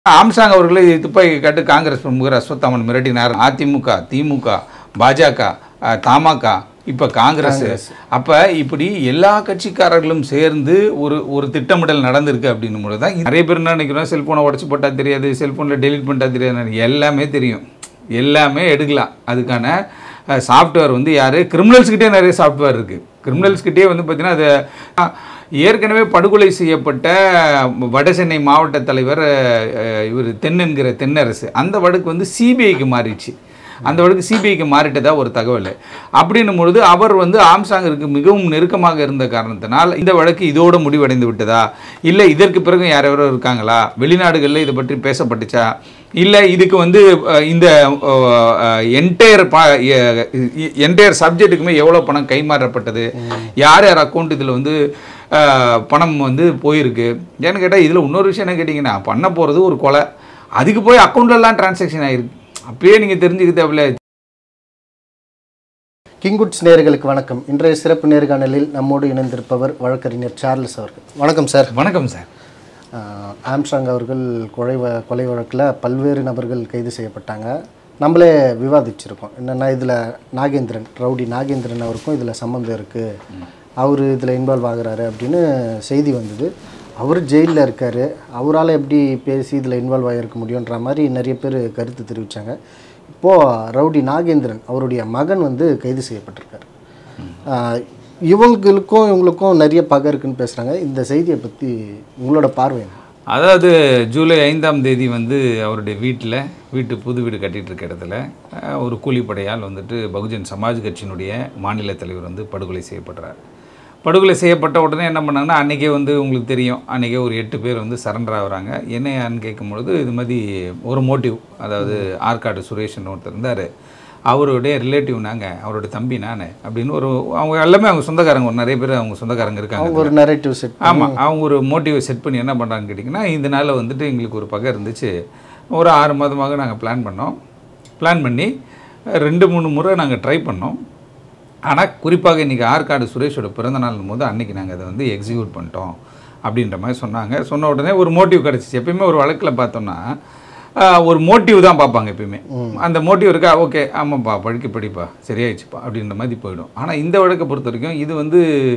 ஆம்சாங் அவர்களை துப்பாக்கி காட்டு காங்கிரஸ் பிரமுகர் அஸ்வத்தாமன் மிரட்டினார் அதிமுக திமுக பாஜக அஹ், தமாக இப்போ காங்கிரஸ் அப்போ இப்படி எல்லா கட்சிக்காரர்களும் சேர்ந்து ஒரு ஒரு திட்டமிடல் நடந்திருக்கு அப்படின்னும் போது தான் நிறைய பேர் என்ன நினைக்கிறோம் செல்ஃபோனை உடச்சி போட்டால் தெரியாது செல்ஃபோனில் டெலிட் பண்ணிட்டா தெரியாது எல்லாமே தெரியும் எல்லாமே எடுக்கலாம் அதுக்கான சாஃப்ட்வேர் வந்து யார் கிரிமினல்ஸ்கிட்டே நிறைய சாஃப்ட்வேர் இருக்குது கிரிமினல்ஸ்கிட்டே வந்து பார்த்தீங்கன்னா அது அஹ், ஏற்கனவே படுகொலை செய்யப்பட்ட வடசென்னை மாவட்ட தலைவர் அஹ், இவர் தென் என்கிற தென்னரசு அந்த வழக்கு வந்து சிபிஐக்கு மாறிடுச்சு அந்த வழக்கு சிபிஐக்கு மாறிட்டதா ஒரு தகவல் அப்படின்னும் பொழுது அவர் வந்து ஆம்சாங்கிற்கு மிகவும் நெருக்கமாக இருந்த காரணத்தினால் இந்த வழக்கு இதோடு முடிவடைந்து விட்டதா இல்லை இதற்கு பிறகு யாரெவரோ இருக்காங்களா வெளிநாடுகளில் இதை பற்றி பேசப்பட்டுச்சா இல்லை இதுக்கு வந்து அஹ், இந்த என்டையர் பா என்டையர் சப்ஜெக்ட்டுக்குமே எவ்வளோ பணம் கைமாறப்பட்டது யார் யார் அக்கௌண்ட் இதில் வந்து அஹ், பணம் வந்து போயிருக்கு ஏன்னு கேட்டால் இதில் இன்னொரு விஷயம் என்ன கேட்டிங்கன்னா பண்ண போகிறது ஒரு கொலை அதுக்கு போய் அக்கௌண்ட்லலாம் டிரான்சாக்ஷன் ஆயிருக்கு அப்பயே நீங்கள் தெரிஞ்சுக்க தேவையில்ல கிங்குட்ஸ் நேயர்களுக்கு வணக்கம் இன்றைய சிறப்பு நேர்காணலில் நம்மோடு இணைந்திருப்பவர் வழக்கறிஞர் சார்லஸ் அவர்கள் வணக்கம் சார் வணக்கம் சார் ஆஹ் ஆம்ஸ்ட்ராங் அவர்கள் கொலை வ- கொலை வழக்கில் பல்வேறு நபர்கள் கைது செய்யப்பட்டாங்க நம்மளே விவாதிச்சிருக்கோம் என்னென்னா இதில் நாகேந்திரன் ரவுடி நாகேந்திரன் அவருக்கும் இதில் சம்மந்தம் இருக்குது அவர் இதில் இன்வால்வ் ஆகுறாரு அப்படின்னு செய்தி வந்தது அவர் ஜெயிலில் இருக்கார் அவரால் எப்படி பேசி இதில் இன்வால்வ் ஆகிருக்க முடியுன்ற மாதிரி நிறைய பேர் கருத்து தெரிவித்தாங்க இப்போது ரவுடி நாகேந்திரன் அவருடைய மகன் வந்து கைது செய்யப்பட்டிருக்காரு ஆஹ் இவங்களுக்கும் இவங்களுக்கும் நிறைய பகை இருக்குன்னு பேசுகிறாங்க இந்த செய்தியை பற்றி உங்களோட பார்வை என்ன? அதாவது ஜூலை ஐந்தாம் தேதி வந்து அவருடைய வீட்டில் வீட்டு புது வீடு கட்டிட்டு இருக்க இடத்துல அஹ், ஒரு கூலிப்படையால் வந்துட்டு பகுஜன் சமாஜ் கட்சியினுடைய மாநில தலைவர் வந்து படுகொலை செய்யப்படுறார் படுகொலை செய்யப்பட்ட உடனே என்ன பண்ணாங்கன்னா அன்றைக்கே வந்து உங்களுக்கு தெரியும் அன்றைக்கே ஒரு எட்டு பேர் வந்து சரண்டர் ஆகுறாங்க என்னையான்னு கேட்கும்பொழுது இது மாதிரி ஒரு மோட்டிவ் அதாவது ஆற்காடு சுரேஷ்னு ஒருத்தர் இருந்தார் அவருடைய ரிலேட்டிவ் நாங்கள் அவருடைய தம்பி நான் அப்படின்னு ஒரு அவங்க எல்லாமே அவங்க சொந்தக்காரங்க ஒரு நிறைய பேர் அவங்க சொந்தக்காரங்க இருக்காங்க அவங்க ஒரு நரேட்டிவ் செட் ஆமாம் அவங்க ஒரு மோட்டிவை செட் பண்ணி என்ன பண்ணுறாங்கன்னு கேட்டிங்கன்னா இந்த நாளில் வந்துட்டு எங்களுக்கு ஒரு பகை இருந்துச்சு ஒரு ஆறு மாதமாக நாங்கள் பிளான் பண்ணோம் பிளான் பண்ணி ரெண்டு மூணு முறை நாங்கள் ட்ரை பண்ணோம் ஆனால் குறிப்பாக இன்றைக்கி ஆற்காடு சுரேஷோட பிறந்த நாள் போது அன்றைக்கி நாங்கள் அதை வந்து எக்ஸிக்யூட் பண்ணிட்டோம் அப்படின்ற மாதிரி சொன்னாங்க சொன்ன உடனே ஒரு மோட்டிவ் கிடச்சிச்சு எப்பயுமே ஒரு வழக்கில் பார்த்தோம்னா ஆஹ், ஒரு மோட்டிவ் தான் பார்ப்பாங்க எப்பயுமே அந்த மோட்டிவ் இருக்கா ஓகே ஆமாப்பா படிக்க படிப்பா சரியாயிடுச்சுப்பா அப்படின்ற மாதிரி போயிடும் ஆனால் இந்த வழக்கை பொறுத்த வரைக்கும் இது வந்து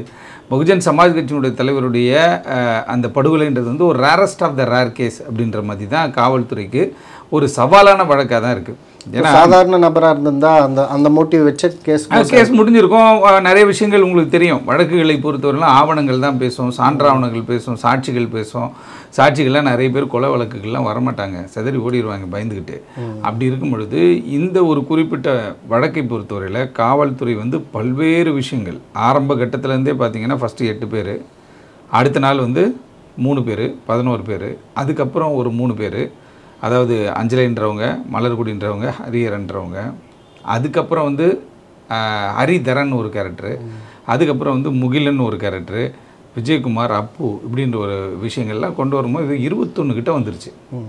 பகுஜன் சமாஜ் கட்சியினுடைய தலைவருடைய ஆஹ், அந்த படுகொலைன்றது வந்து ஒரு rarest of the rare case அப்படின்ற மாதிரி தான் காவல்துறைக்கு ஒரு சவாலான வழக்காக தான் இருக்குது ஏன்னா சாதாரண நபராக இருந்திருந்தா அந்த அந்த மோட்டிவ் வச்ச கேஸ் கேஸ் முடிஞ்சிருக்கும் அஹ் நிறைய விஷயங்கள் உங்களுக்கு தெரியும் வழக்குகளை பொறுத்தவரைலாம் ஆவணங்கள் தான் பேசும் சான்றாவணங்கள் பேசும் சாட்சிகள் பேசும் சாட்சிகள்லாம் நிறைய பேர் கொலை வழக்குகள்லாம் வரமாட்டாங்க செதறி ஓடிடுவாங்க பயந்துக்கிட்டு அப்படி இருக்கும் பொழுது இந்த ஒரு குறிப்பிட்ட வழக்கை பொறுத்தவரையில் காவல்துறை வந்து பல்வேறு விஷயங்கள் ஆரம்ப கட்டத்திலேருந்தே பார்த்தீங்கன்னா ஃபஸ்ட்டு எட்டு பேர் அடுத்த நாள் வந்து மூணு பேர் பதினோரு பேர் அதுக்கப்புறம் ஒரு மூணு பேர் அதாவது அஞ்சலின்றவங்க மலர்குடின்றவங்க ஹரியரன்றவங்க அதுக்கப்புறம் வந்து ஆஹ், ஹரிதரன் ஒரு கேரக்டரு அதுக்கப்புறம் வந்து முகிலன் ஒரு கேரக்டரு விஜயகுமார் அப்பு இப்படின்ற ஒரு விஷயங்கள்லாம் கொண்டு வரும்போது இது இருபத்தொன்று கிட்ட வந்துருச்சு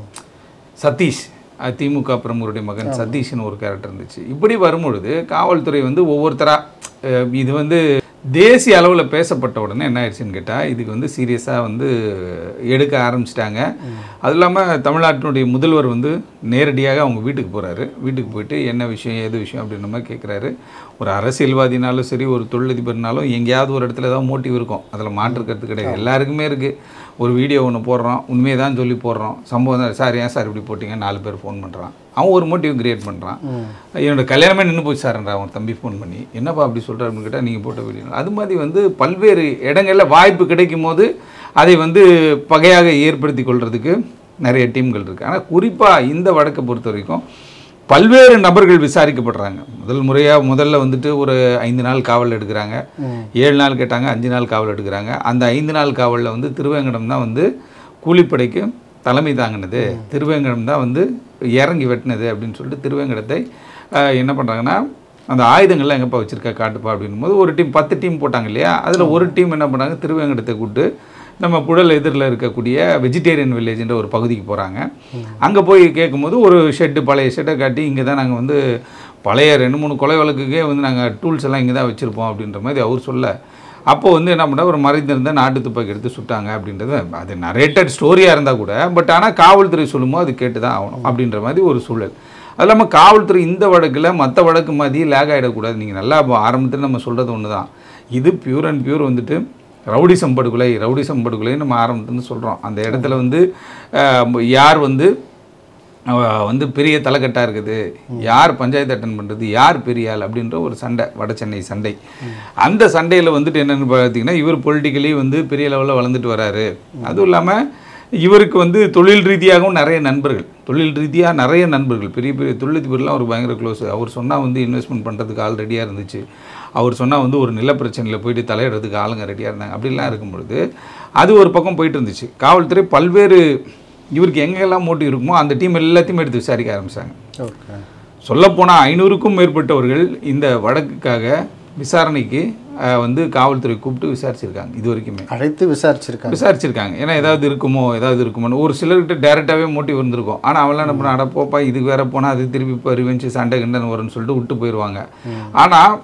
சதீஷ் அஹ் திமுக பிரமுகருடைய மகன் சதீஷ்னு ஒரு கேரக்டர் இருந்துச்சு இப்படி வரும்பொழுது காவல்துறை வந்து ஒவ்வொருத்தரா அஹ் இது வந்து தேசிய அளவில் பேசப்பட்ட உடனே என்ன ஆயிடுச்சுன்னு கேட்டால் இதுக்கு வந்து சீரியஸாக வந்து எடுக்க ஆரம்பிச்சிட்டாங்க அது இல்லாமல் தமிழ்நாட்டினுடைய முதல்வர் வந்து நேரடியாக அவங்க வீட்டுக்கு போகிறாரு வீட்டுக்கு போயிட்டு என்ன விஷயம் ஏது விஷயம் அப்படின்ற மாதிரி கேட்குறாரு ஒரு அரசியல்வாதினாலும் சரி ஒரு தொழிலதிபர்னாலும் எங்கேயாவது ஒரு இடத்துல ஏதாவது மோட்டிவ் இருக்கும் அதில் மாற்றுக்கிறது கிடையாது எல்லாருக்குமே இருக்குது ஒரு வீடியோ ஒன்று போடுறோம் உண்மையை தான் சொல்லி போடுறோம் சம்பவம் தான் சார் ஏன் சார் இப்படி போட்டீங்க நாலு பேர் ஃபோன் பண்ணுறான் அவன் ஒரு மோட்டிவ் கிரியேட் பண்ணுறான் என்னோட கல்யாணமே நின்று போச்சு சார்ன்ற அவன் தம்பி ஃபோன் பண்ணி என்னப்பா அப்படி சொல்கிறாரு அப்படின்னு கேட்டால் நீங்கள் போட்ட வீடியோ அது மாதிரி வந்து பல்வேறு இடங்களில் வாய்ப்பு கிடைக்கும் போது அதை வந்து பகையாக ஏற்படுத்தி கொள்றதுக்கு நிறைய டீம்கள் இருக்குது ஆனால் குறிப்பாக இந்த வழக்கை பொறுத்த வரைக்கும் பல்வேறு நபர்கள் விசாரிக்கப்படுறாங்க முதல் முறையாக முதல்ல வந்துட்டு ஒரு ஐந்து நாள் காவல் எடுக்கிறாங்க ஏழு நாள் கேட்டாங்க அஞ்சு நாள் காவல் எடுக்கிறாங்க அந்த ஐந்து நாள் காவலில் வந்து திருவேங்கடம் தான் வந்து கூலிப்படைக்கு தலைமை தாங்கினது திருவேங்கடம் தான் வந்து இறங்கி வெட்டினது அப்படின்னு சொல்லிட்டு திருவேங்கடத்தை ஆஹ், என்ன பண்ணுறாங்கன்னா அந்த ஆயுதங்கள்லாம் எங்கப்பா வச்சிருக்கா காட்டுப்பா அப்படின்னும் போது ஒரு டீம் பத்து டீம் போட்டாங்க இல்லையா அதில் ஒரு டீம் என்ன பண்ணாங்க திருவேங்கடத்தை கூப்பிட்டு நம்ம புழல் எதிரில் இருக்கக்கூடிய வெஜிடேரியன் வில்லேஜ்ன்ற ஒரு பகுதிக்கு போகிறாங்க அங்கே போய் கேட்கும்போது ஒரு ஷெட்டு பழைய ஷெட்டை காட்டி இங்கே தான் நாங்கள் வந்து பழைய ரெண்டு மூணு கொலை வழக்குக்கே வந்து நாங்கள் டூல்ஸ் எல்லாம் இங்கே தான் வச்சுருப்போம் அப்படின்ற மாதிரி அவர் சொல்ல அப்போ வந்து என்ன பண்ணா ஒரு மறைந்திருந்த நாட்டு துப்பாக்கி எடுத்து சுட்டாங்க அப்படின்றது அது நரேட்டட் ஸ்டோரியாக இருந்தால் கூட பட் ஆனால் காவல்துறை சொல்லுமோ அது கேட்டு தான் ஆகணும் அப்படின்ற மாதிரி ஒரு சூழல் அது இல்லாமல் காவல்துறை இந்த வழக்கில் மற்ற வழக்கு மாதிரி லேக் ஆகிடக்கூடாது நீங்கள் நல்லா ஆரம்பத்தில் நம்ம சொல்கிறது ஒன்று தான் இது பியூர் அண்ட் பியூர் வந்துட்டு ரவுடிசம் படுகொலை ரவுடிசம் படுகொலைன்னு நம்ம ஆரம்பத்துலேருந்து சொல்கிறோம் அந்த இடத்துல வந்து அஹ், யார் வந்து அஹ், வந்து பெரிய தலைக்கட்டாக இருக்குது யார் பஞ்சாயத்து அட்டன் பண்ணுறது யார் பெரிய ஆள் அப்படின்ற ஒரு சண்டை வட சென்னை சண்டை அந்த சண்டையில் வந்துட்டு என்னென்னு பார்த்தீங்கன்னா இவர் பொலிட்டிக்கலி வந்து பெரிய லெவலில் வளர்ந்துட்டு வராரு அதுவும் இல்லாமல் இவருக்கு வந்து தொழில் ரீதியாகவும் நிறைய நண்பர்கள் தொழில் ரீதியாக நிறைய நண்பர்கள் பெரிய பெரிய தொழிலதிபர்லாம் அவர் பயங்கர க்ளோஸ் அவர் சொன்னால் வந்து இன்வெஸ்ட்மெண்ட் பண்ணுறதுக்கு ஆள் ரெடியாக இருந்துச்சு அவர் சொன்னால் வந்து ஒரு நில பிரச்சனையில் போயிட்டு தலையிடுறதுக்கு ஆளுங்க ரெடியாக இருந்தாங்க அப்படிலாம் இருக்கும் பொழுது அது ஒரு பக்கம் போயிட்டு இருந்துச்சு காவல்துறை பல்வேறு இவருக்கு எங்கெல்லாம் மோட்டிவ் இருக்குமோ அந்த டீம் எல்லாத்தையும் எடுத்து விசாரிக்க ஆரம்பிச்சாங்க ஓகே சொல்லப்போனால் ஐநூறுக்கும் மேற்பட்டவர்கள் இந்த வழக்குக்காக விசாரணைக்கு அஹ், வந்து காவல்துறை கூப்பிட்டு விசாரிச்சிருக்காங்க இது வரைக்குமே அழைத்து விசாரிச்சிருக்காங்க விசாரிச்சிருக்காங்க ஏன்னா ஏதாவது இருக்குமோ ஏதாவது இருக்குமோன்னு ஒரு சிலர்கிட்ட டேரெக்டாகவே மோட்டிவ் இருந்திருக்கும் ஆனால் அவன்லாம் என்ன பண்ண அட போப்பா இதுக்கு வேற போனால் அது திருப்பி இப்போ ரிவெஞ்சு சண்டை கிண்டன் வரும்னு சொல்லிட்டு விட்டு போயிடுவாங்க ஆனால்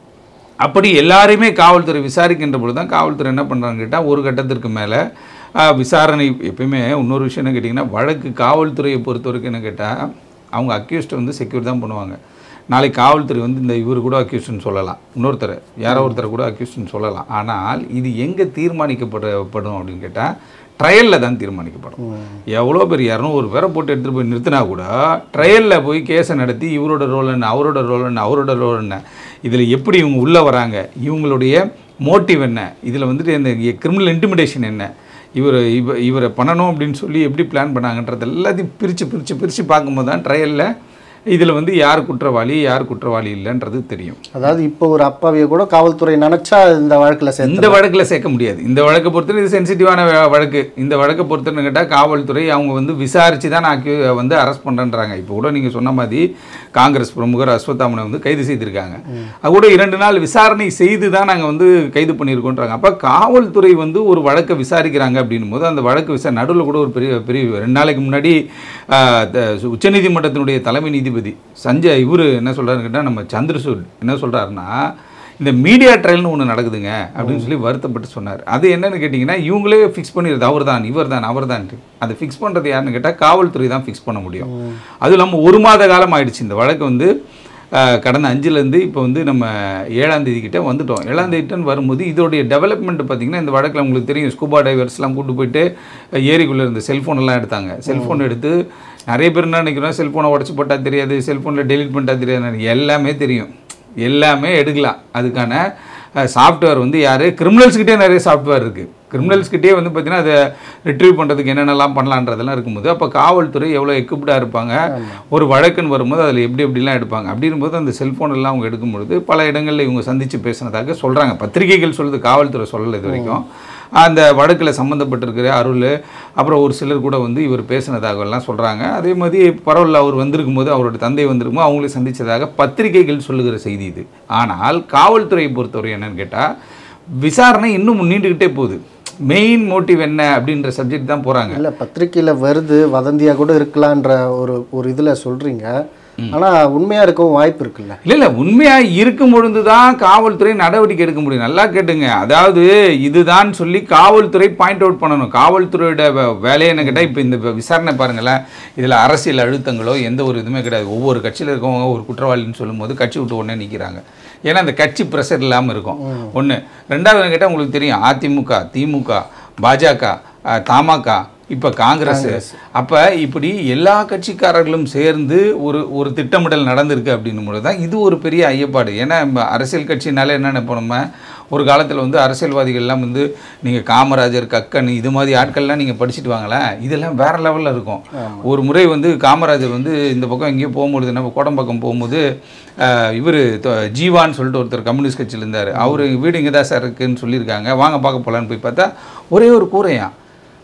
அப்படி எல்லாரையுமே காவல்துறை விசாரிக்கின்ற பொழுது தான் காவல்துறை என்ன பண்ணுறாங்க கேட்டால் ஒரு கட்டத்திற்கு மேலே விசாரணை எப்பயுமே இன்னொரு விஷயம் என்ன கேட்டிங்கன்னா வழக்கு காவல்துறையை பொறுத்த வரைக்கும் என்ன கேட்டால் அவங்க அக்யூஸ்ட்டை வந்து செக்யூர் தான் பண்ணுவாங்க நாளைக்கு காவல்துறை வந்து இந்த இவர் கூட அக்யூஸ்ட்னு சொல்லலாம் இன்னொருத்தர் யாரோ ஒருத்தரை கூட அக்யூஸ்ட்னு சொல்லலாம் ஆனால் இது எங்கே தீர்மானிக்கப்படப்படும் அப்படின்னு கேட்டால் ட்ரையலில் தான் தீர்மானிக்கப்படும் எவ்வளோ பேர் இரநூறு பேரை போட்டு எடுத்துகிட்டு போய் நிறுத்தினா கூட ட்ரையலில் போய் கேஸை நடத்தி இவரோட ரோல் என்ன அவரோட ரோல் என்ன அவரோட ரோல் என்ன இதில் எப்படி இவங்க உள்ளே வராங்க இவங்களுடைய மோட்டிவ் என்ன இதில் வந்துட்டு இந்த கிரிமினல் இன்டிமிடேஷன் என்ன இவர் இவ இவரை பண்ணணும் அப்படின்னு சொல்லி எப்படி பிளான் பண்ணாங்கன்றது எல்லாத்தையும் பிரித்து பிரித்து பிரித்து பார்க்கும்போது தான் ட்ரையலில் இதில் வந்து யார் குற்றவாளி யார் குற்றவாளி இல்லைன்றது தெரியும் அதாவது இப்போ ஒரு அப்பாவியை கூட காவல்துறை நினைச்சா இந்த வழக்குல சேர்த்து இந்த வழக்கில் சேர்க்க முடியாது இந்த வழக்கை பொறுத்தவரை இது சென்சிட்டிவான வழக்கு இந்த வழக்கை பொறுத்தவரை கேட்டால் காவல்துறை அவங்க வந்து விசாரித்து தான் நான் அக்யூ- வந்து அரெஸ்ட் பண்ணுறேன்றாங்க இப்போ கூட நீங்கள் சொன்ன மாதிரி காங்கிரஸ் பிரமுகர் அஸ்வத்தாமனை வந்து கைது செய்திருக்காங்க அது கூட இரண்டு நாள் விசாரணை செய்து தான் நாங்கள் வந்து கைது பண்ணியிருக்கோன்றாங்க அப்போ காவல்துறை வந்து ஒரு வழக்கை விசாரிக்கிறாங்க அப்படின்னும் போது அந்த வழக்கு விசாரணை நடுவில் கூட ஒரு பெரிய பெரிய ரெண்டு நாளைக்கு முன்னாடி ஆஹ், த- உச்சநீதிமன்றத்தினுடைய தலைமை நீதிபதி சஞ்சய் இவர் என்ன சொல்கிறாருன்னு கேட்டால் நம்ம சந்திரசூட் என்ன சொல்கிறாருன்னா இந்த மீடியா ட்ரையல்னு ஒன்று நடக்குதுங்க அப்படின்னு சொல்லி வருத்தப்பட்டு சொன்னார் அது என்னன்னு கேட்டிங்கன்னா இவங்களே ஃபிக்ஸ் பண்ணிடுது அவர் தான் இவர் தான் அவர் தான் அதை ஃபிக்ஸ் பண்ணுறது யாருன்னு கேட்டால் காவல்துறை தான் ஃபிக்ஸ் பண்ண முடியும் அதுவும் இல்லாமல் ஒரு மாத காலம் ஆயிடுச்சு இந்த வழக்கு வந்து அஹ், கடந்த அஞ்சுலேருந்து இப்போ வந்து நம்ம ஏழாம் தேதி கிட்ட வந்துட்டோம் ஏழாம் தேதிட்டு வரும்போது இதோடைய டெவலப்மெண்ட் பார்த்தீங்கன்னா இந்த வழக்கில் உங்களுக்கு தெரியும் ஸ்கூபா டைவர்ஸ்லாம் கூட்டு போயிட்டு அஹ், ஏரிக்குள்ளே இருந்த செல்ஃபோன் எல்லாம் எடுத்தாங்க செல்ஃபோன் எடுத்து நிறைய பேர் என்ன நினைக்கிறோம் செல்ஃபோனை உடச்சி போட்டால் தெரியாது செல்ஃபோனில் டெலீட் பண்ணிட்டா தெரியாது எல்லாமே தெரியும் எல்லாமே எடுக்கலாம் அதுக்கான சாஃப்ட்வேர் வந்து யார் கிரிமினல்ஸ்கிட்டே நிறைய சாஃப்ட்வேர் இருக்குது கிரிமினல்ஸ்கிட்டே வந்து பார்த்தீங்கன்னா அதை ரிட்ரீவ் பண்ணுறதுக்கு என்னென்னலாம் பண்ணலான்றதெல்லாம் இருக்கும்போது அப்போ காவல்துறை எவ்வளோ எக்யூப்டாக இருப்பாங்க ஒரு வழக்குன்னு வரும்போது அதில் எப்படி எப்படிலாம் எடுப்பாங்க அப்படிங்கும்போது அந்த செல்ஃபோன் எல்லாம் அவங்க எடுக்கும்பொழுது பல இடங்களில் இவங்க சந்தித்து பேசினதாக சொல்கிறாங்க பத்திரிகைகள் சொல்லுது காவல்துறை சொல்லலை இது வரைக்கும் அந்த வழக்கில் சம்மந்தப்பட்டிருக்கிற அருள் அப்புறம் ஒரு சிலர் கூட வந்து இவர் பேசினதாகலாம் சொல்கிறாங்க அதே மாதிரி பரவாயில்ல அவர் வந்திருக்கும் போது அவரோட தந்தை வந்திருக்கும் போது அவங்களே சந்தித்ததாக பத்திரிகைகள் சொல்லுகிற செய்தி இது ஆனால் காவல்துறையை பொறுத்தவரை என்னன்னு கேட்டால் விசாரணை இன்னும் நீண்டுக்கிட்டே போகுது மெயின் மோட்டிவ் என்ன அப்படின்ற சப்ஜெக்ட் தான் போகிறாங்க இல்ல பத்திரிக்கையில வருது வதந்தியா கூட இருக்கலான்ற ஒரு ஒரு இதுல சொல்றீங்க ஆனா உண்மையா இருக்கவும் வாய்ப்பு இருக்குல்ல இல்லை இல்லை உண்மையாக இருக்கும் பொழுது தான் காவல்துறை நடவடிக்கை எடுக்க முடியும் நல்லா கேட்டுங்க அதாவது இதுதான் சொல்லி காவல்துறை பாயிண்ட் அவுட் பண்ணணும் காவல்துறையோட வே- வேலையை என்ன கேட்டால் இப்போ இந்த விசாரணை பாருங்களேன் இதில் அரசியல் அழுத்தங்களோ எந்த ஒரு இதுவுமே கிடையாது ஒவ்வொரு கட்சியில் இருக்கவங்க ஒரு குற்றவாளின்னு சொல்லும்போது கட்சி விட்டு உடனே நிற்கிறாங்க ஏன்னா அந்த கட்சி ப்ரெஷர் இல்லாமல் இருக்கும் ஒன்று ரெண்டாவது கேட்டால் உங்களுக்கு தெரியும் அதிமுக திமுக பாஜக அஹ், தமாக இப்போ காங்கிரஸ் அப்போ இப்படி எல்லா கட்சிக்காரர்களும் சேர்ந்து ஒரு ஒரு திட்டமிடல் நடந்திருக்கு அப்படின்னும் பொழுது தான் இது ஒரு பெரிய ஐயப்பாடு ஏன்னா நம்ம அரசியல் கட்சினால என்ன நினைப்போம் நம்ம ஒரு காலத்தில் வந்து அரசியல்வாதிகள்லாம் வந்து நீங்கள் காமராஜர் கக்கன் இது மாதிரி ஆட்கள்லாம் நீங்கள் படிச்சுட்டு வாங்களேன் இதெல்லாம் வேற லெவலில் இருக்கும் ஒரு முறை வந்து காமராஜர் வந்து இந்த பக்கம் எங்கேயோ போகும்பொழுது நம்ம கோடம்பாக்கம் போகும்போது இவர் ஜீவான்னு சொல்லிட்டு ஒருத்தர் கம்யூனிஸ்ட் கட்சியில் இருந்தார் அவர் வீடு இங்கே தான் சார் இருக்குன்னு சொல்லியிருக்காங்க வாங்க பார்க்க போகலான்னு போய் பார்த்தா ஒரே ஒரு கூரையான்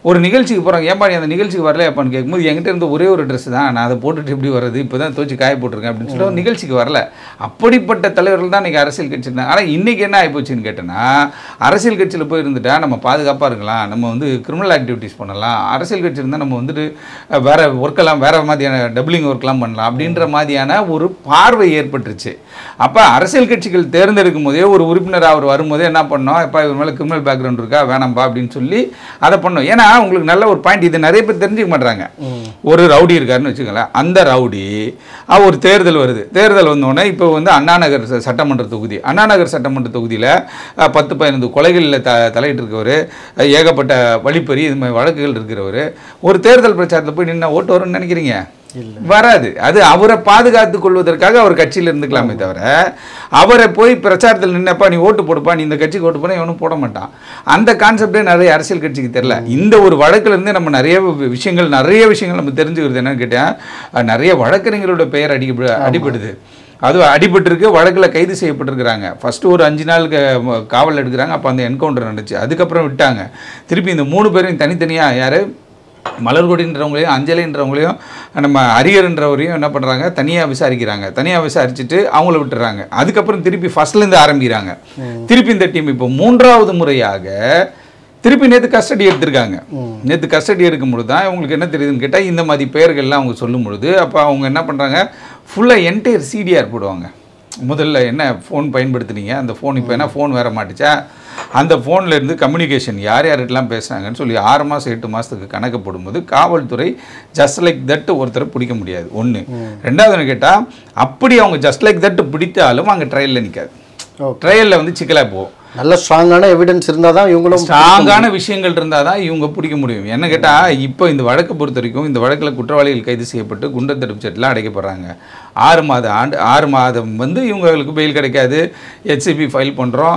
ஒரு நிகழ்ச்சிக்கு போகிறாங்க ஏன்பா நீ அந்த நிகழ்ச்சிக்கு வரல அப்பான்னு கேட்கும்போது என்கிட்ட இருந்து ஒரே ஒரு ட்ரெஸ் தான் நான் அதை போட்டுட்டு எப்படி வர்றது இப்போ தான் துவச்சி காய போட்டிருக்கேன் அப்படின்னு சொல்லி ஒரு நிகழ்ச்சிக்கு வரல அப்படிப்பட்ட தலைவர்கள் தான் இன்றைக்கி அரசியல் கட்சி இருந்தாங்க ஆனால் இன்றைக்கி என்ன ஆகிப்போச்சுன்னு கேட்டேன்னா அரசியல் கட்சியில் போய் இருந்துட்டா நம்ம பாதுகாப்பாக இருக்கலாம் நம்ம வந்து கிரிமினல் ஆக்டிவிட்டீஸ் பண்ணலாம் அரசியல் கட்சி இருந்தால் நம்ம வந்துட்டு அஹ், வேற ஒர்க்கெல்லாம் வேற மாதிரியான டபுளிங் ஒர்க்லாம் பண்ணலாம் அப்படின்ற மாதிரியான ஒரு பார்வை ஏற்பட்டுருச்சு அப்போ அரசியல் கட்சிகள் தேர்ந்தெடுக்கும் போதே ஒரு உறுப்பினர் அவர் வரும்போதே என்ன பண்ணோம் இப்போ இவர் மேலே கிரிமினல் பேக்ரவுண்ட் இருக்கா வேணாம்பா அப்படின்னு சொல்லி அதை பண்ணோம் ஏன்னா உங்களுக்கு நல்ல ஒரு பாயிண்ட் இது நிறைய பேர் தெரிஞ்சுக்க மாட்டாங்க ஒரு ரவுடி இருக்காருன்னு வச்சுக்கோங்களேன் அந்த ரவுடி அஹ், ஒரு தேர்தல் வருது தேர்தல் வந்தோடனே இப்போ வந்து அண்ணாநகர் ச- சட்டமன்ற தொகுதி அண்ணாநகர் சட்டமன்ற தொகுதியில் பத்து பதினைந்து கொலைகளில் த தலையிட்டு இருக்கவர் ஏகப்பட்ட வழிப்பறி இது மாதிரி வழக்குகள் இருக்கிறவர் ஒரு தேர்தல் பிரச்சாரத்தில் போய் நின்று ஓட்டு வரும்னு நினைக்கிறீங்க வராது அது அவரை பாதுகாத்துக் கொள்வதற்காக அவர் கட்சியில் இருந்துக்கலாமே தவிர அவரை போய் பிரச்சாரத்தில் நின்னப்பா நீ ஓட்டு போடுப்பா நீ இந்த கட்சிக்கு ஓட்டு போனா இவனும் போட மாட்டான் அந்த கான்செப்டே நிறைய அரசியல் கட்சிக்கு தெரியல இந்த ஒரு வழக்குல இருந்தே நம்ம நிறைய வி- விஷயங்கள் நிறைய விஷயங்கள் நம்ம தெரிஞ்சுக்கிறது என்னன்னு கேட்டேன் நிறைய வழக்கறிஞரோட பெயர் அடிக்க அடிபடுது அது அடிபட்டிருக்கு வழக்கில் கைது செய்யப்பட்டிருக்கிறாங்க ஃபர்ஸ்ட் ஒரு அஞ்சு நாள் க- ம- காவல் எடுக்கிறாங்க அப்போ அந்த என்கவுண்டர் நடந்துச்சு அதுக்கப்புறம் விட்டாங்க திருப்பி இந்த மூணு பேரையும் தனித்தனியாக யார் மலர்கொடின்றவங்களையும் அஞ்சலின்றவங்களையும் நம்ம அரியர்ன்றவரையும் என்ன பண்ணுறாங்க தனியாக விசாரிக்கிறாங்க தனியாக விசாரிச்சுட்டு அவங்கள விட்டுறாங்க அதுக்கப்புறம் திருப்பி ஃபர்ஸ்ட்லேருந்து ஆரம்பிக்கிறாங்க திருப்பி இந்த டீம் இப்போ மூன்றாவது முறையாக திருப்பி நேற்று கஸ்டடி எடுத்திருக்காங்க நேற்று கஸ்டடி எடுக்கும் பொழுது தான் இவங்களுக்கு என்ன தெரியுதுன்னு கேட்டால் இந்த மாதிரி பெயர்கள்லாம் அவங்க சொல்லும் பொழுது அப்போ அவங்க என்ன பண்ணுறாங்க ஃபுல்லாக என்டையர் சிடிஆர் போடுவாங்க முதல்ல என்ன ஃபோன் பயன்படுத்துனீங்க அந்த ஃபோன் இப்போ என்ன ஃபோன் வேற மாட்டுச்சா அந்த ஃபோன்ல இருந்து கம்யூனிகேஷன் யார் யார்கிட்டலாம் பேசுனாங்கன்னு சொல்லி ஆறு மாதம் எட்டு மாதத்துக்கு கணக்கு போடும்போது காவல்துறை ஜஸ்ட் லைக் தட் ஒருத்தரை பிடிக்க முடியாது ஒன்று ரெண்டாவது கேட்டால் அப்படி அவங்க ஜஸ்ட் லைக் தட் பிடித்தாலும் அங்கே ட்ரையலில் நிற்காது ஓகே ட்ரையலில் வந்து சிக்கலாக போகும் நல்ல ஸ்ட்ராங்கான எவிடன்ஸ் இருந்தால் தான் இவங்களும் ஸ்ட்ராங்கான விஷயங்கள் இருந்தால் தான் இவங்க பிடிக்க முடியும் என்ன கேட்டால் இப்போ இந்த வழக்கை பொறுத்த வரைக்கும் இந்த வழக்கில் குற்றவாளிகள் கைது செய்யப்பட்டு குண்டர் தடுப்பு சட்டத்தில் அடைக்கப்படுறாங்க ஆறு மாத ஆண்டு ஆறு மாதம் வந்து இவங்களுக்கு பெயில் கிடைக்காது ஹெச்சிபி ஃபைல் பண்ணுறோம்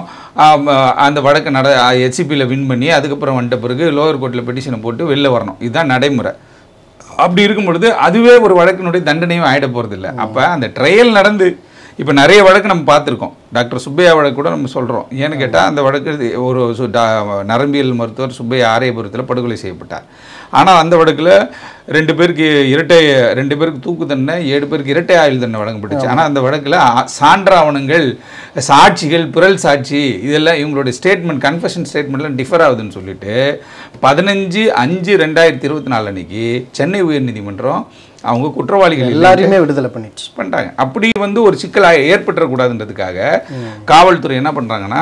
அந்த வழக்கை நட ஹெச்சிபியில் வின் பண்ணி அதுக்கப்புறம் வந்துட்ட பிறகு லோவர் கோர்ட்டில் பெட்டிஷனை போட்டு வெளில வரணும் இதுதான் நடைமுறை அப்படி இருக்கும் பொழுது அதுவே ஒரு வழக்கினுடைய தண்டனையும் ஆகிட போகிறதில்ல அப்போ அந்த ட்ரையல் நடந்து இப்போ நிறைய வழக்கு நம்ம பார்த்துருக்கோம் டாக்டர் சுப்பையா வழக்கு கூட நம்ம சொல்கிறோம் ஏன்னு கேட்டால் அந்த வழக்கு இது ஒரு சு- டா- நரம்பியல் மருத்துவர் சுப்பையா ஆரியபுரத்தில் படுகொலை செய்யப்பட்டார் ஆனால் அந்த வழக்கில் ரெண்டு பேருக்கு இரட்டை ரெண்டு பேருக்கு தூக்கு தண்டனை ஏழு பேருக்கு இரட்டை ஆயுள் தண்டனை வழங்கப்பட்டுச்சு ஆனால் அந்த வழக்கில் ஆ- சான்றாவணங்கள் சாட்சிகள் பிறல் சாட்சி இதெல்லாம் இவங்களுடைய ஸ்டேட்மெண்ட் கன்ஃபெஷன் ஸ்டேட்மெண்ட்லாம் டிஃபர் ஆகுதுன்னு சொல்லிட்டு பதினஞ்சு அஞ்சு ரெண்டாயிரத்தி இருபத்தி நாலு அன்னைக்கு சென்னை உயர்நீதிமன்றம் அவங்க குற்றவாளிகள் இல்லை எல்லாரையுமே விடுதலை பண்ணிடுச்சு பண்ணிட்டாங்க அப்படி வந்து ஒரு சிக்கல் ஏற்பட்டுறக்கூடாதுன்றதுக்காக காவல்துறை என்ன பண்ணுறாங்கன்னா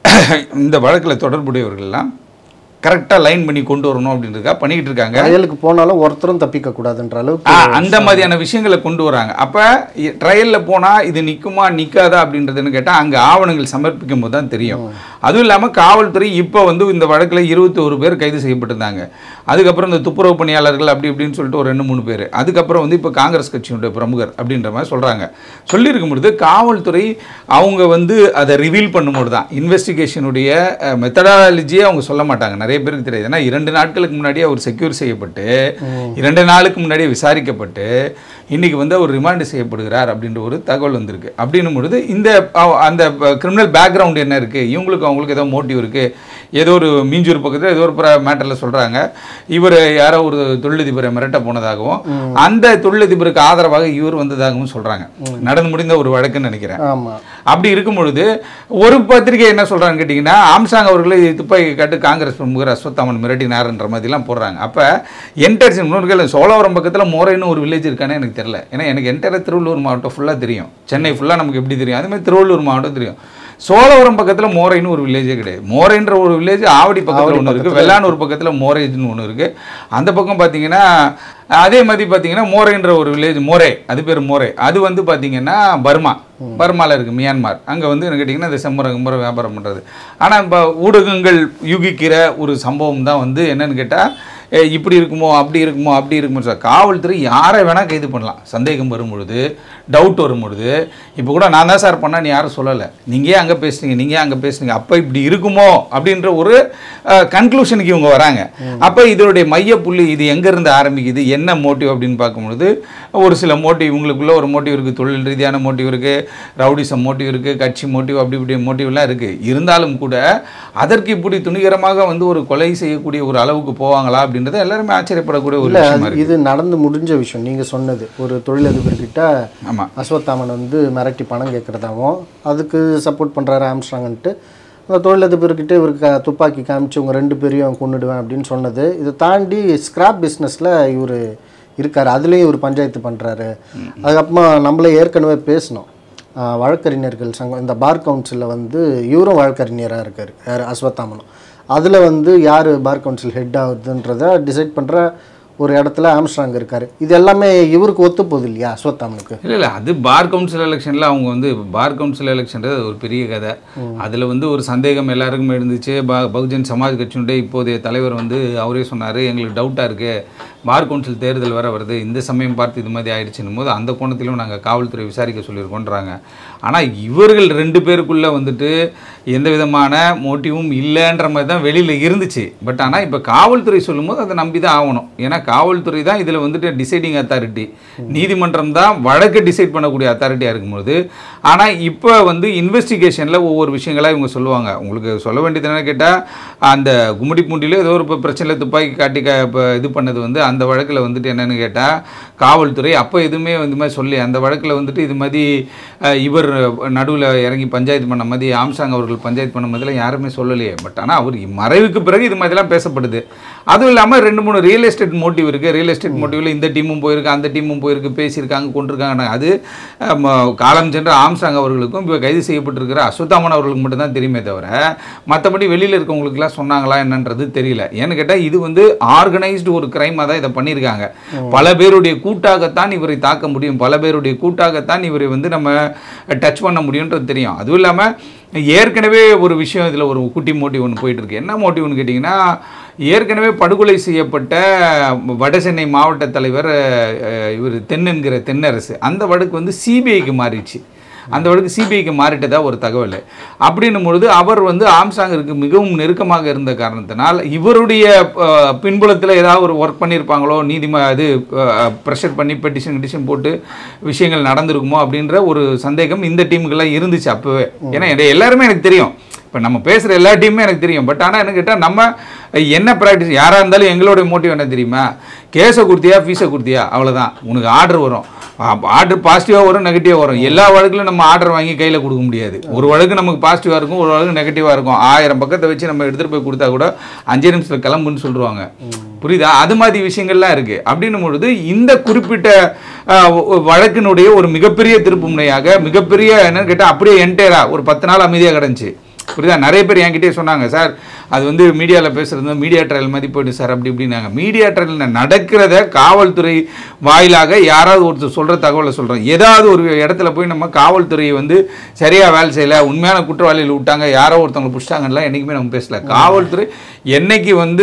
இந்த வழக்கில் தொடர்புடையவர்கள்லாம் கரெக்டாக லைன் பண்ணி கொண்டு வரணும் அப்படின்றதுக்காக பண்ணிக்கிட்டு இருக்காங்க ட்ரையலுக்கு போனாலும் ஒருத்தரும் தப்பிக்க கூடாதுன்ற அளவுக்கு ஆ, அந்த மாதிரியான விஷயங்களை கொண்டு வராங்க அப்போ ட்ரையலில் போனால் இது நிற்குமா நிற்காதா அப்படின்றதுன்னு கேட்டால் அங்கே ஆவணங்கள் சமர்ப்பிக்கும் போது தான் தெரியும் அதுவும் இல்லாமல் காவல்துறை இப்போ வந்து இந்த வழக்கில் இருபத்தி ஒரு பேர் கைது செய்யப்பட்டிருந்தாங்க அதுக்கப்புறம் இந்த துப்புரவு பணியாளர்கள் அப்படி இப்படின்னு சொல்லிட்டு ஒரு ரெண்டு மூணு பேர் அதுக்கப்புறம் வந்து இப்போ காங்கிரஸ் கட்சியினுடைய பிரமுகர் அப்படின்ற மாதிரி சொல்கிறாங்க சொல்லியிருக்கும் பொழுது காவல்துறை அவங்க வந்து அதை ரிவீல் பண்ணும்போது தான் இன்வெஸ்டிகேஷனுடைய மெத்தடாலஜியே அவங்க சொல்ல மாட்டாங்க நிறைய பேருக்கு தெரியாது ஏன்னா இரண்டு நாட்களுக்கு முன்னாடியே அவர் செக்யூர் செய்யப்பட்டு இரண்டு நாளுக்கு முன்னாடியே விசாரிக்கப்பட்டு இன்னைக்கு வந்து அவர் ரிமாண்ட் செய்யப்படுகிறார் அப்படின்ற ஒரு தகவல் வந்திருக்கு அப்படின்னும் பொழுது இந்த அ- அந்த கிரிமினல் பேக்ரவுண்ட் என்ன இருக்குது இவங்களுக்கு அவங்களுக்கு ஏதோ மோட்டிவ் இருக்குது ஏதோ ஒரு மீஞ்சூர் பக்கத்தில் ஏதோ ஒரு மேட்டரில் சொல்கிறாங்க இவர் யாரோ ஒரு தொழிலதிபரை மிரட்ட போனதாகவும் அந்த தொழிலதிபருக்கு ஆதரவாக இவர் வந்ததாகவும் சொல்கிறாங்க நடந்து முடிந்த ஒரு வழக்குன்னு நினைக்கிறேன் ஆமா அப்படி இருக்கும் பொழுது ஒரு பத்திரிகை என்ன சொல்றாங்கன்னு கேட்டிங்கன்னா ஆம்சாங் அவர்களை துப்பாக்கி காட்டு காங்கிரஸ் பிரமுகர் அஸ்வத்தாமன் மிரட்டினார்ன்ற மாதிரிலாம் போடுறாங்க அப்போ என்டர் முன்னோர்கள் சோழவரம் பக்கத்தில் மோரைன்னு ஒரு வில்லேஜ் இருக்கானே எனக்கு தெரியல ஏன்னா எனக்கு என்டர் திருவள்ளூர் மாவட்டம் ஃபுல்லாக தெரியும் சென்னை ஃபுல்லாக நமக்கு எப்படி தெரியும் அதே மாதிரி திருவள்ளூர் மாவட்டம் தெரியும் சோழவரம் பக்கத்தில் மோரைன்னு ஒரு வில்லேஜே கிடையாது மோரைன்ற ஒரு வில்லேஜ் ஆவடி பக்கத்தில் ஒன்று இருக்குது வெள்ளானூர் பக்கத்தில் மோரேஜ்னு ஒன்று இருக்குது அந்த பக்கம் பார்த்தீங்கன்னா அதே மாதிரி பார்த்தீங்கன்னா மோரைன்ற ஒரு வில்லேஜ் மோரே அது பேர் மோரே அது வந்து பார்த்தீங்கன்னா பர்மா பர்மாவில் இருக்குது மியான்மார் அங்கே வந்து என்ன கேட்டிங்கன்னா இந்த செம்மரம் கும்பரம் வியாபாரம் பண்ணுறது ஆனால் இப்போ ஊடகங்கள் யூகிக்கிற ஒரு சம்பவம் தான் வந்து என்னன்னு கேட்டால் "ஏ, இப்படி இருக்குமோ அப்படி இருக்குமோ அப்படி இருக்குமோ சார் காவல்துறை யாரை வேணால் கைது பண்ணலாம் சந்தேகம் வரும் பொழுது டவுட் வரும் பொழுது இப்போ கூட நான் தான் சார் பண்ணேன் நீ யாரும் சொல்லலை நீங்கள் ஏன் அங்கே பேசுனீங்க நீங்கள் ஏன் அங்கே பேசுனீங்க அப்போ இப்படி இருக்குமோ அப்படின்ற ஒரு கன்க்ளூஷனுக்கு இவங்க வராங்க அப்போ இதனுடைய மைய புள்ளி இது எங்கேருந்து ஆரம்பிக்குது என்ன மோட்டிவ் அப்படின்னு பார்க்கும்பொழுது ஒரு சில மோட்டிவ் இவங்களுக்குள்ள ஒரு மோட்டிவ் இருக்குது தொழில் ரீதியான மோட்டிவ் இருக்குது ரவுடிசம் மோட்டிவ் இருக்குது கட்சி மோட்டிவ் அப்படி இப்படி மோட்டிவ்லாம் இருக்குது இருந்தாலும் கூட அதற்கு இப்படி துணிகரமாக வந்து ஒரு கொலை செய்யக்கூடிய ஒரு அளவுக்கு போவாங்களா அப்படின்றத எல்லாருமே ஆச்சரியப்படக்கூடிய ஒரு இல்ல விஷயமா அது- இருக்கு இது நடந்து முடிஞ்ச விஷயம் நீங்க சொன்னது ஒரு தொழிலதிபர்கிட்ட ஆமாம் அஸ்வத்தாமன் வந்து மிரட்டி பணம் கேட்குறதாவும் அதுக்கு சப்போர்ட் பண்ணுறாரு ஆம்ஸ்ட்ராங்கன்ட்டு அந்த தொழிலதிபர்கிட்ட இவருக்கு க- துப்பாக்கி காமிச்சு உங்க ரெண்டு பேரையும் கொன்னுடுவேன் அப்படின்னு சொன்னது இதை தாண்டி ஸ்கிராப் பிஸ்னஸில் இவர் இருக்கார் அதுலேயும் இவர் பஞ்சாயத்து பண்ணுறாரு அதுக்கப்புறமா நம்மளே ஏற்கனவே பேசினோம் ஆஹ் வழக்கறிஞர்கள் சங்கம் இந்த பார் கவுன்சிலில் வந்து இவரும் வழக்கறிஞராக இருக்கார் யார் அஸ்வத்தாமனும் அதில் வந்து யார் பார் கவுன்சில் ஹெட் ஆகுதுன்றதை டிசைட் பண்ணுற ஒரு இடத்துல ஆம்ஸ்ட்ராங் இருக்கார் இது எல்லாமே இவருக்கு ஒத்து போகுது இல்லையா அஸ்வத்தாமனுக்கு இல்லை இல்லை அது பார் கவுன்சில் எலெக்ஷனில் அவங்க வந்து பார் கவுன்சில் எலெக்ஷன்றது ஒரு பெரிய கதை அதில் வந்து ஒரு சந்தேகம் எல்லாருக்குமே இருந்துச்சு ப பகுஜன் சமாஜ் கட்சியினுடைய இப்போதைய தலைவர் வந்து அவரே சொன்னார் எங்களுக்கு டவுட்டாக இருக்குது பார் கவுன்சில் தேர்தல் வர வருது இந்த சமயம் பார்த்து இது மாதிரி ஆயிடுச்சுன்னும் போது அந்த கோணத்திலும் நாங்கள் காவல்துறை விசாரிக்க சொல்லியிருக்கோன்றாங்க ஆனால் இவர்கள் ரெண்டு பேருக்குள்ளே வந்துட்டு எந்த விதமான மோட்டிவும் இல்லைன்ற மாதிரி தான் வெளியில் இருந்துச்சு பட் ஆனால் இப்போ காவல்துறை சொல்லும்போது அதை நம்பி தான் ஆகணும் ஏன்னா காவல்துறை தான் இதில் வந்துட்டு டிசைடிங் அத்தாரிட்டி நீதிமன்றம் தான் வழக்கு டிசைட் பண்ணக்கூடிய அத்தாரிட்டியாக இருக்கும்போது ஆனால் இப்போ வந்து இன்வெஸ்டிகேஷனில் ஒவ்வொரு விஷயங்களாக இவங்க சொல்லுவாங்க உங்களுக்கு சொல்ல வேண்டியது என்னன்னு கேட்டால் அந்த கும்மிடி பூண்டியில் ஏதோ ஒரு இப்போ பிரச்சனையில் துப்பாக்கி காட்டி க இப்போ இது பண்ணது வந்து அந்த வழக்கில் வந்துட்டு என்னன்னு கேட்டால் காவல்துறை அப்போ எதுவுமே இந்த மாதிரி சொல்லி அந்த வழக்கில் வந்துட்டு இது மாதிரி அஹ், இவர் நடுவில் இறங்கி பஞ்சாயத்து பண்ண மாதிரி ஆம்சாங் அவர்கள் பஞ்சாயத்து பண்ண மாதிரிலாம் யாருமே சொல்லலையே பட் ஆனால் அவர் மறைவுக்கு பிறகு இது மாதிரிலாம் பேசப்படுது அதுவும் இல்லாமல் ரெண்டு மூணு ரியல் எஸ்டேட் மோட்டிவ் இருக்குது ரியல் எஸ்டேட் மோட்டிவில் இந்த டீமும் போயிருக்கு அந்த டீமும் போயிருக்கு பேசியிருக்காங்க கொண்டிருக்காங்க அது அஹ், ம- காலம் சென்ற ஆம்சாங் அவர்களுக்கும் இப்போ கைது செய்யப்பட்டிருக்கிற அஸ்வத்தாமன் அவர்களுக்கு மட்டும்தான் தெரியுமே தவிர மற்றபடி வெளியில் இருக்கவங்களுக்குலாம் சொன்னாங்களா என்னன்றது தெரியல ஏன்னு கேட்டால் இது வந்து ஆர்கனைஸ்டு ஒரு கிரைமாக தான் இதை பண்ணியிருக்காங்க பல பேருடைய கூட்டாகத்தான் இவரை தாக்க முடியும் பல பேருடைய கூட்டாகத்தான் இவரை வந்து நம்ம டச் பண்ண முடியுன்றது தெரியும் அதுவும் இல்லாமல் ஏற்கனவே ஒரு விஷயம் இதில் ஒரு குட்டி மோட்டிவ் ஒன்று போயிட்டு இருக்கு என்ன மோட்டிவ்னு கேட்டிங்கன்னா ஏற்கனவே படுகொலை செய்யப்பட்ட வடசென்னை மாவட்ட தலைவர் அஹ், இவர் தென்னென்கிற தென்னரசு அந்த வழக்கு வந்து சிபிஐக்கு மாறிடுச்சு அந்த வழக்கு சிபிஐக்கு மாறிட்டதா ஒரு தகவல் அப்படின்னும் பொழுது அவர் வந்து ஆம்சாங்கிற்கு மிகவும் நெருக்கமாக இருந்த காரணத்தினால் இவருடைய அஹ், பின்புலத்தில் ஏதாவது ஒரு ஒர்க் பண்ணியிருப்பாங்களோ நீதிம இது ப்ரெஷர் பண்ணி பெட்டிஷன் கிட்டிஷன் போட்டு விஷயங்கள் நடந்திருக்குமோ அப்படின்ற ஒரு சந்தேகம் இந்த டீமுக்கெல்லாம் இருந்துச்சு அப்போவே ஏன்னா இது எல்லாருமே எனக்கு தெரியும் இப்போ நம்ம பேசுகிற எல்லா டீமுமே எனக்கு தெரியும் பட் ஆனால் என்ன கேட்டால் நம்ம என்ன ப்ராக்டிஸ் யாராக இருந்தாலும் எங்களுடைய மோட்டிவ் என்ன தெரியுமா கேஸை கொடுத்தியா ஃபீஸை கொடுத்தியா அவ்வளோதான் உனக்கு ஆர்டர் வரும் ஆர்டர் பாசிட்டிவாக வரும் நெகட்டிவாக வரும் எல்லா வழக்குலையும் நம்ம ஆர்டர் வாங்கி கையில் கொடுக்க முடியாது ஒரு வழக்கு நமக்கு பாசிட்டிவாக இருக்கும் ஒரு வழக்கு நெகட்டிவாக இருக்கும் ஆயிரம் பக்கத்தை வச்சு நம்ம எடுத்துகிட்டு போய் கொடுத்தா கூட அஞ்சு நிமிஷத்தில் கிளம்புன்னு சொல்லுவாங்க புரியுதா அது மாதிரி விஷயங்கள்லாம் இருக்குது அப்படின்னும் பொழுது இந்த குறிப்பிட்ட அஹ், வ- வழக்கினுடைய ஒரு மிகப்பெரிய திருப்பு முனையாக மிகப்பெரிய என்னன்னு கேட்டால் அப்படியே என்டையரா ஒரு பத்து நாள் அமைதியாக கிடந்துச்சு புரியுதா நிறைய பேர் என்கிட்டயே சொன்னாங்க சார் அது வந்து மீடியாவில் பேசுறது மீடியா ட்ரையல் மாதிரி போயிட்டு சார் அப்படி இப்படின்னாங்க மீடியா ட்ரையல் நடக்கிறத காவல்துறை வாயிலாக யாராவது ஒருத்தர் சொல்கிற தகவலை சொல்கிறோம் ஏதாவது ஒரு இடத்துல போய் நம்ம காவல்துறையை வந்து சரியாக வேலை செய்யலை உண்மையான குற்றவாளிகள் விட்டாங்க யாரோ ஒருத்தவங்களை பிடிச்சிட்டாங்கலாம் என்றைக்குமே நம்ம பேசல காவல்துறை என்னைக்கு வந்து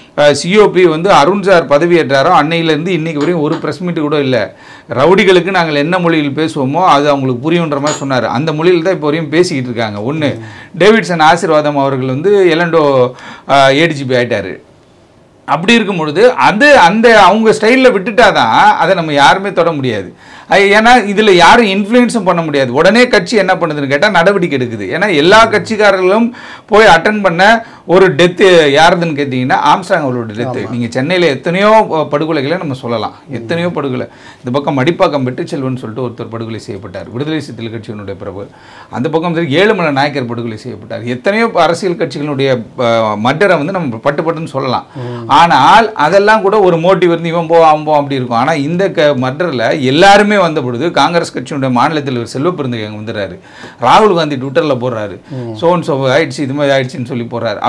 சிஓபி வந்து அருண் சார் பதவியேற்றாரோ அன்னையிலேருந்து இன்னைக்கு வரையும் ஒரு ப்ரெஸ் மீட் கூட இல்லை ரவுடிகளுக்கு நாங்கள் என்ன மொழியில் பேசுவோமோ அது அவங்களுக்கு புரியுன்ற மாதிரி சொன்னார் அந்த மொழியில் தான் இப்போ வரையும் பேசிக்கிட்டு இருக்காங்க ஒன்று டேவிட்சன் ஆசீர்வாதம் அவர்கள் வந்து எலண்டோ ஏடிஜிபி ஆயிட்டாரு அப்படி இருக்கும் பொழுது அது அந்த அவங்க ஸ்டைலில் விட்டுட்டாதான் அதை நம்ம யாருமே தொட முடியாது அது ஏன்னா இதில் யாரும் இன்ஃப்ளூயன்ஸும் பண்ண முடியாது உடனே கட்சி என்ன பண்ணுதுன்னு கேட்டால் நடவடிக்கை எடுக்குது ஏன்னா எல்லா கட்சிக்காரர்களும் போய் அட்டன் பண்ண ஒரு டெத்து யாருதுன்னு கேட்டிங்கன்னா ஆம்சாங் அவரோட டெத்து நீங்கள் சென்னையில் எத்தனையோ ப- படுகொலைகளை நம்ம சொல்லலாம் எத்தனையோ படுகொலை இந்த பக்கம் மடிப்பாக்கம் வெற்றிச்செல்வன் சொல்லிட்டு ஒருத்தர் படுகொலை செய்யப்பட்டார் விடுதலை சிறுத்தைகள் கட்சியினுடைய பிரபு அந்த பக்கம் வந்து ஏழுமலை நாயக்கர் படுகொலை செய்யப்பட்டார் எத்தனையோ அரசியல் கட்சிகளுடைய மர்டரை வந்து நம்ம பட்டு பட்டுன்னு சொல்லலாம் ஆனால் அதெல்லாம் கூட ஒரு மோட்டிவ் இருந்து இவன் போ அவன் போ அப்படி இருக்கும் ஆனால் இந்த க மர்டரில் எல்லாருமே வந்த பொழுது காங்கிரஸ் கட்சியினுடைய மாநில தலைவர் செல்வ அங்கே வந்துடுறாரு ராகுல் காந்தி ட்விட்டரில் போடுறாரு சோன் சோ ஆயிடுச்சு இது மாதிரி ஆயிடுச்சுன்னு சொல்லி போடுறாரு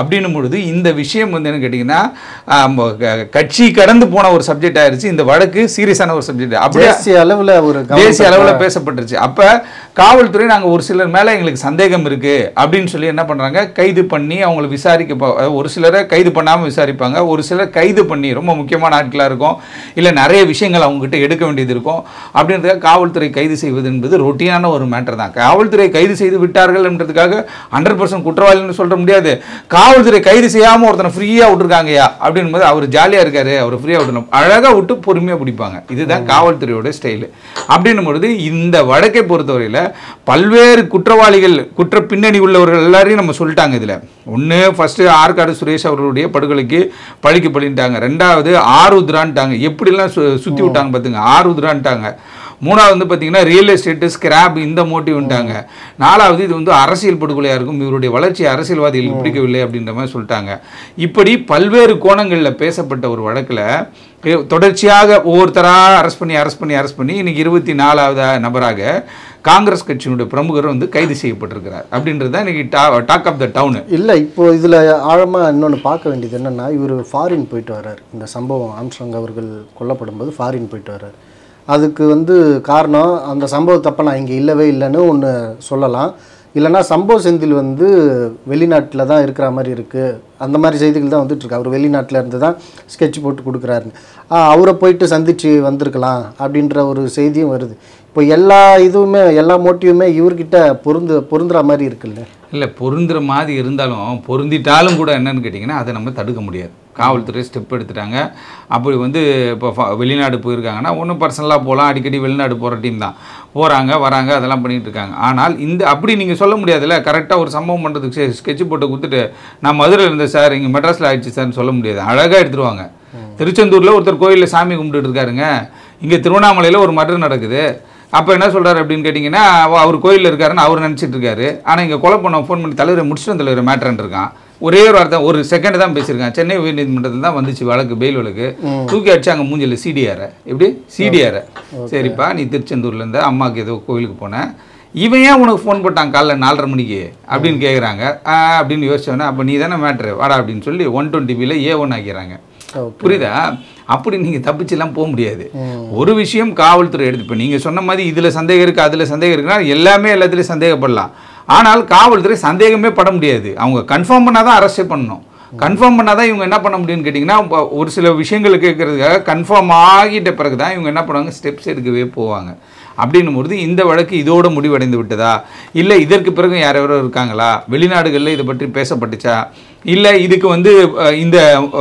அப்படின்னும் பொழுது இந்த விஷயம் வந்து என்ன கேட்டிங்கன்னா ஆம், க- கட்சி கடந்து போன ஒரு சப்ஜெக்ட் ஆயிருச்சு இந்த வழக்கு சீரியஸான ஒரு சப்ஜெக்ட் அப்படியே தேசிய அளவில் ஒரு கவனம் தேசிய அளவில் பேசப்பட்டுருச்சு அப்போ காவல்துறை நாங்கள் ஒரு சிலர் மேலே எங்களுக்கு சந்தேகம் இருக்கு அப்படின்னு சொல்லி என்ன பண்ணுறாங்க கைது பண்ணி அவங்களை விசாரிக்க போ- அதாவது ஒரு சிலரை கைது பண்ணாமல் விசாரிப்பாங்க ஒரு சிலர் கைது பண்ணி ரொம்ப முக்கியமான ஆட்களாக இருக்கும் இல்லை நிறைய விஷயங்கள் அவங்ககிட்ட எடுக்க வேண்டியது இருக்கும் அப்படின்றதுக்காக காவல்துறை கைது செய்வது என்பது ரொட்டீனான ஒரு மேட்டர் தான் காவல்துறை கைது செய்து விட்டார்கள் என்றதுக்காக ஹண்ட்ரட் பர்சன்ட் குற்றவாளின்னு சொல்ல முடியாது காவல்துறை கைது செய்யாமல் ஒருத்தனை ஃப்ரீயாக விட்டுருக்காங்கய்யா அப்படின்போது அவர் ஜாலியாக இருக்காரு அவர் ஃப்ரீயாக விட்டணும் அழகாக விட்டு பொறுமையாக பிடிப்பாங்க இதுதான் காவல்துறையோட ஸ்டைலு அப்படின்னும் பொழுது இந்த வழக்கை பொறுத்தவரையில் பல்வேறு குற்றவாளிகள் குற்ற பின்னணி உள்ளவர்கள் எல்லாரையும் நம்ம சொல்லிட்டாங்க இதில் ஒன்று ஃபஸ்ட்டு ஆற்காடு சுரேஷ் அவர்களுடைய படுகொலைக்கு பழிக்கு பழின்ட்டாங்க ரெண்டாவது ஆருத்ரான்ட்டாங்க எப்படிலாம் சு சுற்றி விட்டாங்க பார்த்துங்க ஆருத்ரான்ட்டாங்க மூணாவது வந்து பார்த்தீங்கன்னா ரியல் எஸ்டேட்டு ஸ்கிராப் இந்த மோட்டிவ்ன்ட்டாங்க நாலாவது இது வந்து அரசியல் படுகொலையாக இருக்கும் இவருடைய வளர்ச்சி அரசியல்வாதிகளுக்கு பிடிக்கவில்லை அப்படின்ற மாதிரி சொல்லிட்டாங்க இப்படி பல்வேறு கோணங்களில் பேசப்பட்ட ஒரு வழக்கில் தொடர்ச்சியாக ஒவ்வொருத்தராக அரெஸ்ட் பண்ணி அரெஸ்ட் பண்ணி அரெஸ்ட் பண்ணி இன்னைக்கு இருபத்தி நாலாவது நபராக காங்கிரஸ் கட்சியினுடைய பிரமுகர் வந்து கைது செய்யப்பட்டிருக்கிறார் அப்படின்றது தான் இன்னைக்கு டாக் ஆஃப் த டவுனு இல்லை இப்போ இதில் ஆழமாக இன்னொன்று பார்க்க வேண்டியது என்னென்னா இவர் ஃபாரின் போயிட்டு வர்றார் இந்த சம்பவம் ஆம்ஸ்ட்ராங் அவர்கள் கொல்லப்படும்போது ஃபாரின் போயிட்டு வர்றார் அதுக்கு வந்து காரணம் அந்த சம்பவத்தப்ப நான் இங்கே இல்லவே இல்லைன்னு ஒன்று சொல்லலாம் இல்லைன்னா சம்பவ செந்தில் வந்து வெளிநாட்டில் தான் இருக்கிற மாதிரி இருக்குது அந்த மாதிரி செய்திகள் தான் வந்துட்டு இருக்கு அவர் வெளிநாட்டில் இருந்து தான் ஸ்கெட்ச் போட்டு கொடுக்குறாருன்னு ஆ, அவரை போயிட்டு சந்திச்சு வந்திருக்கலாம் அப்படின்ற ஒரு செய்தியும் வருது இப்போ எல்லா இதுவுமே எல்லா மோட்டிவுமே இவர்கிட்ட பொருந்து பொருந்துற மாதிரி இருக்குல்ல இல்லை பொருந்துற மாதிரி இருந்தாலும் பொருந்திட்டாலும் கூட என்னன்னு கேட்டிங்கன்னா அதை நம்ம தடுக்க முடியாது காவல்துறை ஸ்டெப் எடுத்துட்டாங்க அப்படி வந்து இப்போ ஃப- வெளிநாடு போயிருக்காங்கன்னா ஒன்றும் பர்சனலாக போகலாம் அடிக்கடி வெளிநாடு போகிற டீம் தான் போகிறாங்க வராங்க அதெல்லாம் பண்ணிட்டு இருக்காங்க ஆனால் இந்த அப்படி நீங்கள் சொல்ல முடியாதுல்ல கரெக்டாக ஒரு சம்பவம் பண்ணுறதுக்கு ஸ்கெட்ச் போட்டு கொடுத்துட்டு நான் மதுரையில் இருந்தேன் சார் இங்கே மெட்ராஸில் ஆயிடுச்சு சார்னு சொல்ல முடியாது அழகாக எடுத்துருவாங்க திருச்செந்தூரில் ஒருத்தர் கோயிலில் சாமி கும்பிட்டுட்டு இருக்காருங்க இங்கே திருவண்ணாமலையில் ஒரு மர்டர் நடக்குது அப்போ என்ன சொல்றாரு அப்படின்னு கேட்டிங்கன்னா அவ- அவர் கோயிலில் இருக்காருன்னு அவர் நினச்சிட்டு இருக்காரு ஆனால் இங்கே கொலை பண்ண ஃபோன் பண்ணி தலைவரை முடிச்சுட்டு தலைவர் மேட்டர்ன்னு இருக்கான் ஒரே ஒரு வார்த்தை ஒரு செகண்ட் தான் பேசியிருக்கான் சென்னை உயர்நீதிமன்றத்தில் தான் வந்துச்சு வழக்கு பெயில் வழக்கு தூக்கி அடிச்சாங்க மூஞ்சில சிடிஆர எப்படி சிடிஆர சரிப்பா நீ திருச்செந்தூர்ல இருந்த அம்மாவுக்கு ஏதோ கோயிலுக்கு போனேன் இவன் ஏன் உனக்கு ஃபோன் போட்டான் காலைல நாலரை மணிக்கு அப்படின்னு கேட்குறாங்க அப்படின்னு யோசிச்சோன்னே அப்போ நீ தானே மேட்ரு வாடா அப்படின்னு சொல்லி ஒன் டுவெண்ட்டி பியில் ஏ ஒன் ஆக்கிறாங்க புரியுதா அப்படி நீங்கள் தப்பிச்செல்லாம் போக முடியாது ஒரு விஷயம் காவல்துறை எடுத்து இப்போ நீங்கள் சொன்ன மாதிரி இதில் சந்தேகம் இருக்குது அதில் சந்தேகம் இருக்குன்னா எல்லாமே எல்லாத்துலேயும் சந்தேகப்படலாம் ஆனால் காவல்துறை சந்தேகமே பட முடியாது அவங்க கன்ஃபார்ம் பண்ணால் தான் அரெஸ்டே பண்ணணும் கன்ஃபார்ம் பண்ணால் தான் இவங்க என்ன பண்ண முடியும்னு கேட்டிங்கன்னா இப்போ ஒரு சில விஷயங்கள் கேட்கறதுக்காக கன்ஃபார்ம் ஆகிட்ட பிறகு தான் இவங்க என்ன பண்ணுவாங்க ஸ்டெப்ஸ் எடுக்கவே போவாங்க அப்படின்னும் பொழுது இந்த வழக்கு இதோட முடிவடைந்து விட்டதா இல்லை இதற்கு பிறகு யாரெவரோ இருக்காங்களா வெளிநாடுகளில் இதை பற்றி பேசப்பட்டுச்சா இல்லை இதுக்கு வந்து அஹ், இந்த